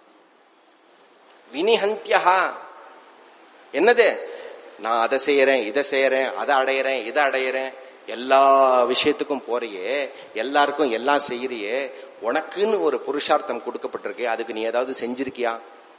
வினிஹந்தியா என்னது நான் அதை செய்யறேன் இதை செய்யறேன் அதை அடையறேன் இதை அடையறேன் எல்லா விஷயத்துக்கும் போறியே எல்லாருக்கும் எல்லாம் செய்யறியே உனக்குன்னு ஒரு புருஷார்த்தம் கொடுக்கப்பட்டிருக்கு அதுக்கு நீ ஏதாவது செஞ்சிருக்கியா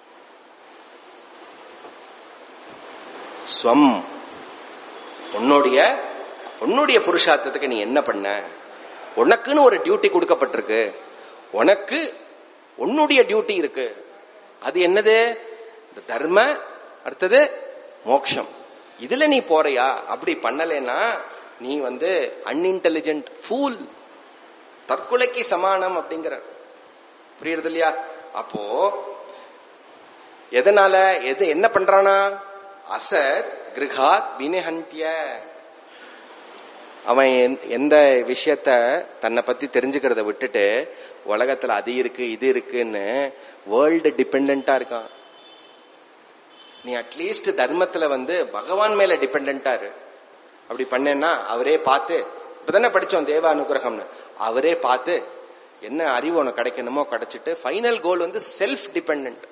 ஸ்வம் உன்னுடைய உன்னுடைய புருஷார்த்தத்துக்கு நீ என்ன பண்ண உனக்குன்னு ஒரு டியூட்டி கொடுக்கப்பட்டிருக்கு உனக்கு உன்னுடைய டியூட்டி இருக்கு அது என்னது இந்த தர்ம அடுத்தது மோக்ஷம் இதுல நீ போறியா அப்படி பண்ணலைன்னா நீ வந்து அன்இன்டெலிஜென்ட் ஃபூல் தற்கொலைக்கு சமானம் அப்படிங்கிற புரியுறது இல்லையா அப்போ எதனால எது என்ன பண்றானா அசத் கிருஹாத் வினிஹந்திய அவன் எந்த- எந்த விஷயத்த தன்னை பத்தி தெரிஞ்சுக்கிறத விட்டுட்டு உலகத்துல அது இருக்கு இது இருக்குன்னு வேர்ல்டு டிபெண்டா இருக்கான் நீ அட்லீஸ்ட் தர்மத்துல வந்து பகவான் மேல டிபெண்டா இரு அப்படி பண்ணேன்னா அவரே பார்த்து இப்பதானே படிச்சோம் தேவ அனுகிரகம்னு அவரே பார்த்து என்ன அறிவு உனக்கு கிடைக்கணுமோ கிடைச்சிட்டு ஃபைனல் கோல் வந்து செல்ஃப் டிபெண்ட்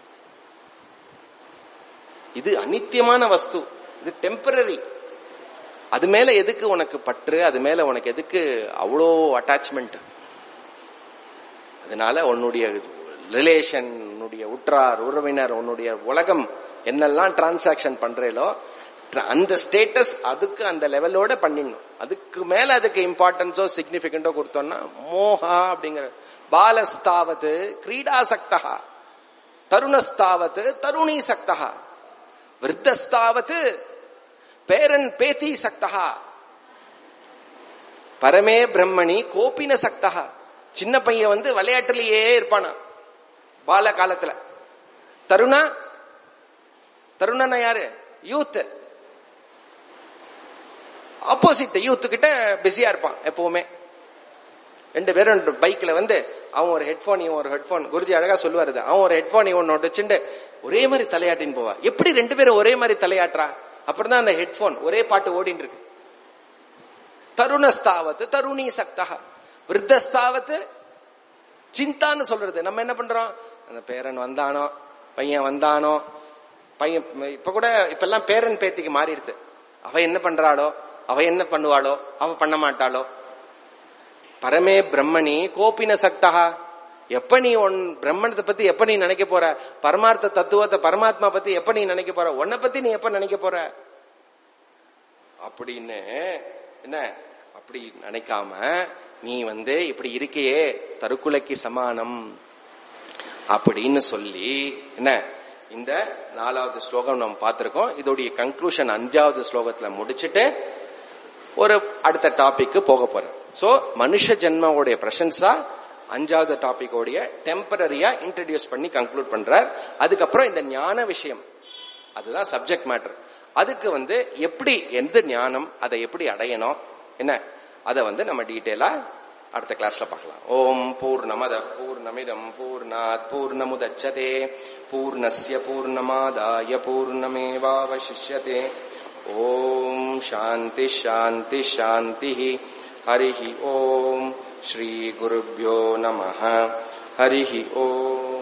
இது அனித்தியமான வஸ்து இது டெம்பரரி அது மேல எதுக்கு உனக்கு பற்று அது மேல உனக்கு எதுக்கு அவ்வளோ அட்டாச்மெண்ட் அதனால உன்னுடைய ரிலேஷன் உன்னுடைய உற்றார் உறவினர் உன்னுடைய உலகம் என்னெல்லாம் டிரான்சாக்ஷன் பண்றீங்களோ tra- அந்த ஸ்டேட்டஸ் அதுக்கு அந்த லெவலோட பண்ணிடணும் அதுக்கு மேல அதுக்கு இம்பார்ட்டன்ஸோ சிக்னிபிகண்டோ கொடுத்தோம்னா மோகா அப்படிங்கிற பாலஸ்தாவது கிரீடாசக்தா தருணஸ்தாவது தருணி சக்தா விருத்தஸ்தாவது பேரன் பேத்தி சக்தா பரமே பிரம்மணி கோபின சக்தா சின்ன பையன் வந்து விளையாட்டுலயே இருப்பானா பால காலத்துல தருணா தருணனா யாரு யூத் ஆப்போசிட் யூத் கிட்ட பிஸியா இருப்பான் எப்பவுமே ரெண்டு பேரும் பைக்ல வந்து அவன் ஒரு ஹெட்போன் இவன் ஒரு ஹெட்போன் குருஜி அழகா சொல்லுவாரு இது. அவன் ஒரு ஹெட்போன் இவன் வச்சுட்டு ஒரே மாதிரி தலையாட்டின்னு போவா எப்படி ரெண்டு பேரும் ஒரே மாதிரி தலையாட்டுறா அப்புறம் தான் அந்த ஹெட்போன் ஒரே பாட்டு ஓடிட்டு இருக்கு தருணஸ்தாவத்து தருணி சக்தா விருத்தஸ்தாவத்து சிந்தான்னு சொல்றது நம்ம என்ன பண்றோம் அந்த பேரன் வந்தானோ பையன் வந்தானோ பையன் இப்ப கூட இப்ப எல்லாம் பேரன் பேத்திக்கு மாறிடுது அவ என்ன பண்றாளோ அவ என்ன பண்ணுவாளோ அவ பண்ண மாட்டாளோ பரமே பிரம்மணி கோபின சக்தா எப்ப நீ உன் பிரம்மணத்தை பத்தி எப்ப நீ நினைக்க போற பரமார்த்த தத்துவத்தை பரமாத்மா பத்தி எப்ப நீ நினைக்க போற உன்னை பத்தி நீ எப்ப நினைக்க போற அப்படின்னு என்ன அப்படி நினைக்காம நீ வந்து இப்படி இருக்கையே தற்கொலைக்கு சமானம் அப்படின்னு சொல்லி என்ன இந்த நாலாவது ஸ்லோகம் நம்ம பார்த்திருக்கோம் இதோடைய கன்க்ளூஷன் அஞ்சாவது ஸ்லோகத்துல முடிச்சிட்டு ஒரு அடுத்த டாபிக்கு போக போறேன் சோ மனுஷ ஜென்மாவுடைய பிரசன்ஸா அஞ்சாவது டாபிக்கோடைய டெம்பரரியா இன்ட்ரடியூஸ் பண்ணி கன்க்ளூட் பண்றார் அதுக்கப்புறம் இந்த ஞான விஷயம் அதுதான் சப்ஜெக்ட் மேட்டர் அதுக்கு வந்து எப்படி எந்த ஞானம் அதை எப்படி அடையணும் என்ன அதை வந்து நம்ம டீட்டெயிலா அடுத்த கிளாஸ்ல பார்க்கலாம் ஓம் பூர்ணமத பூர்ணமிதம் பூர்ணாத் பூர்ணமுதச்சதே பூர்ணஸ்ய பூர்ணமாதாய பூர்ணமேவாவசிஷ்யதே ஓம் சாந்தி சாந்தி சாந்தி ஹரிஹி ஓம் ஸ்ரீ குருभ्यो நமः ஹரிஹி ஓம்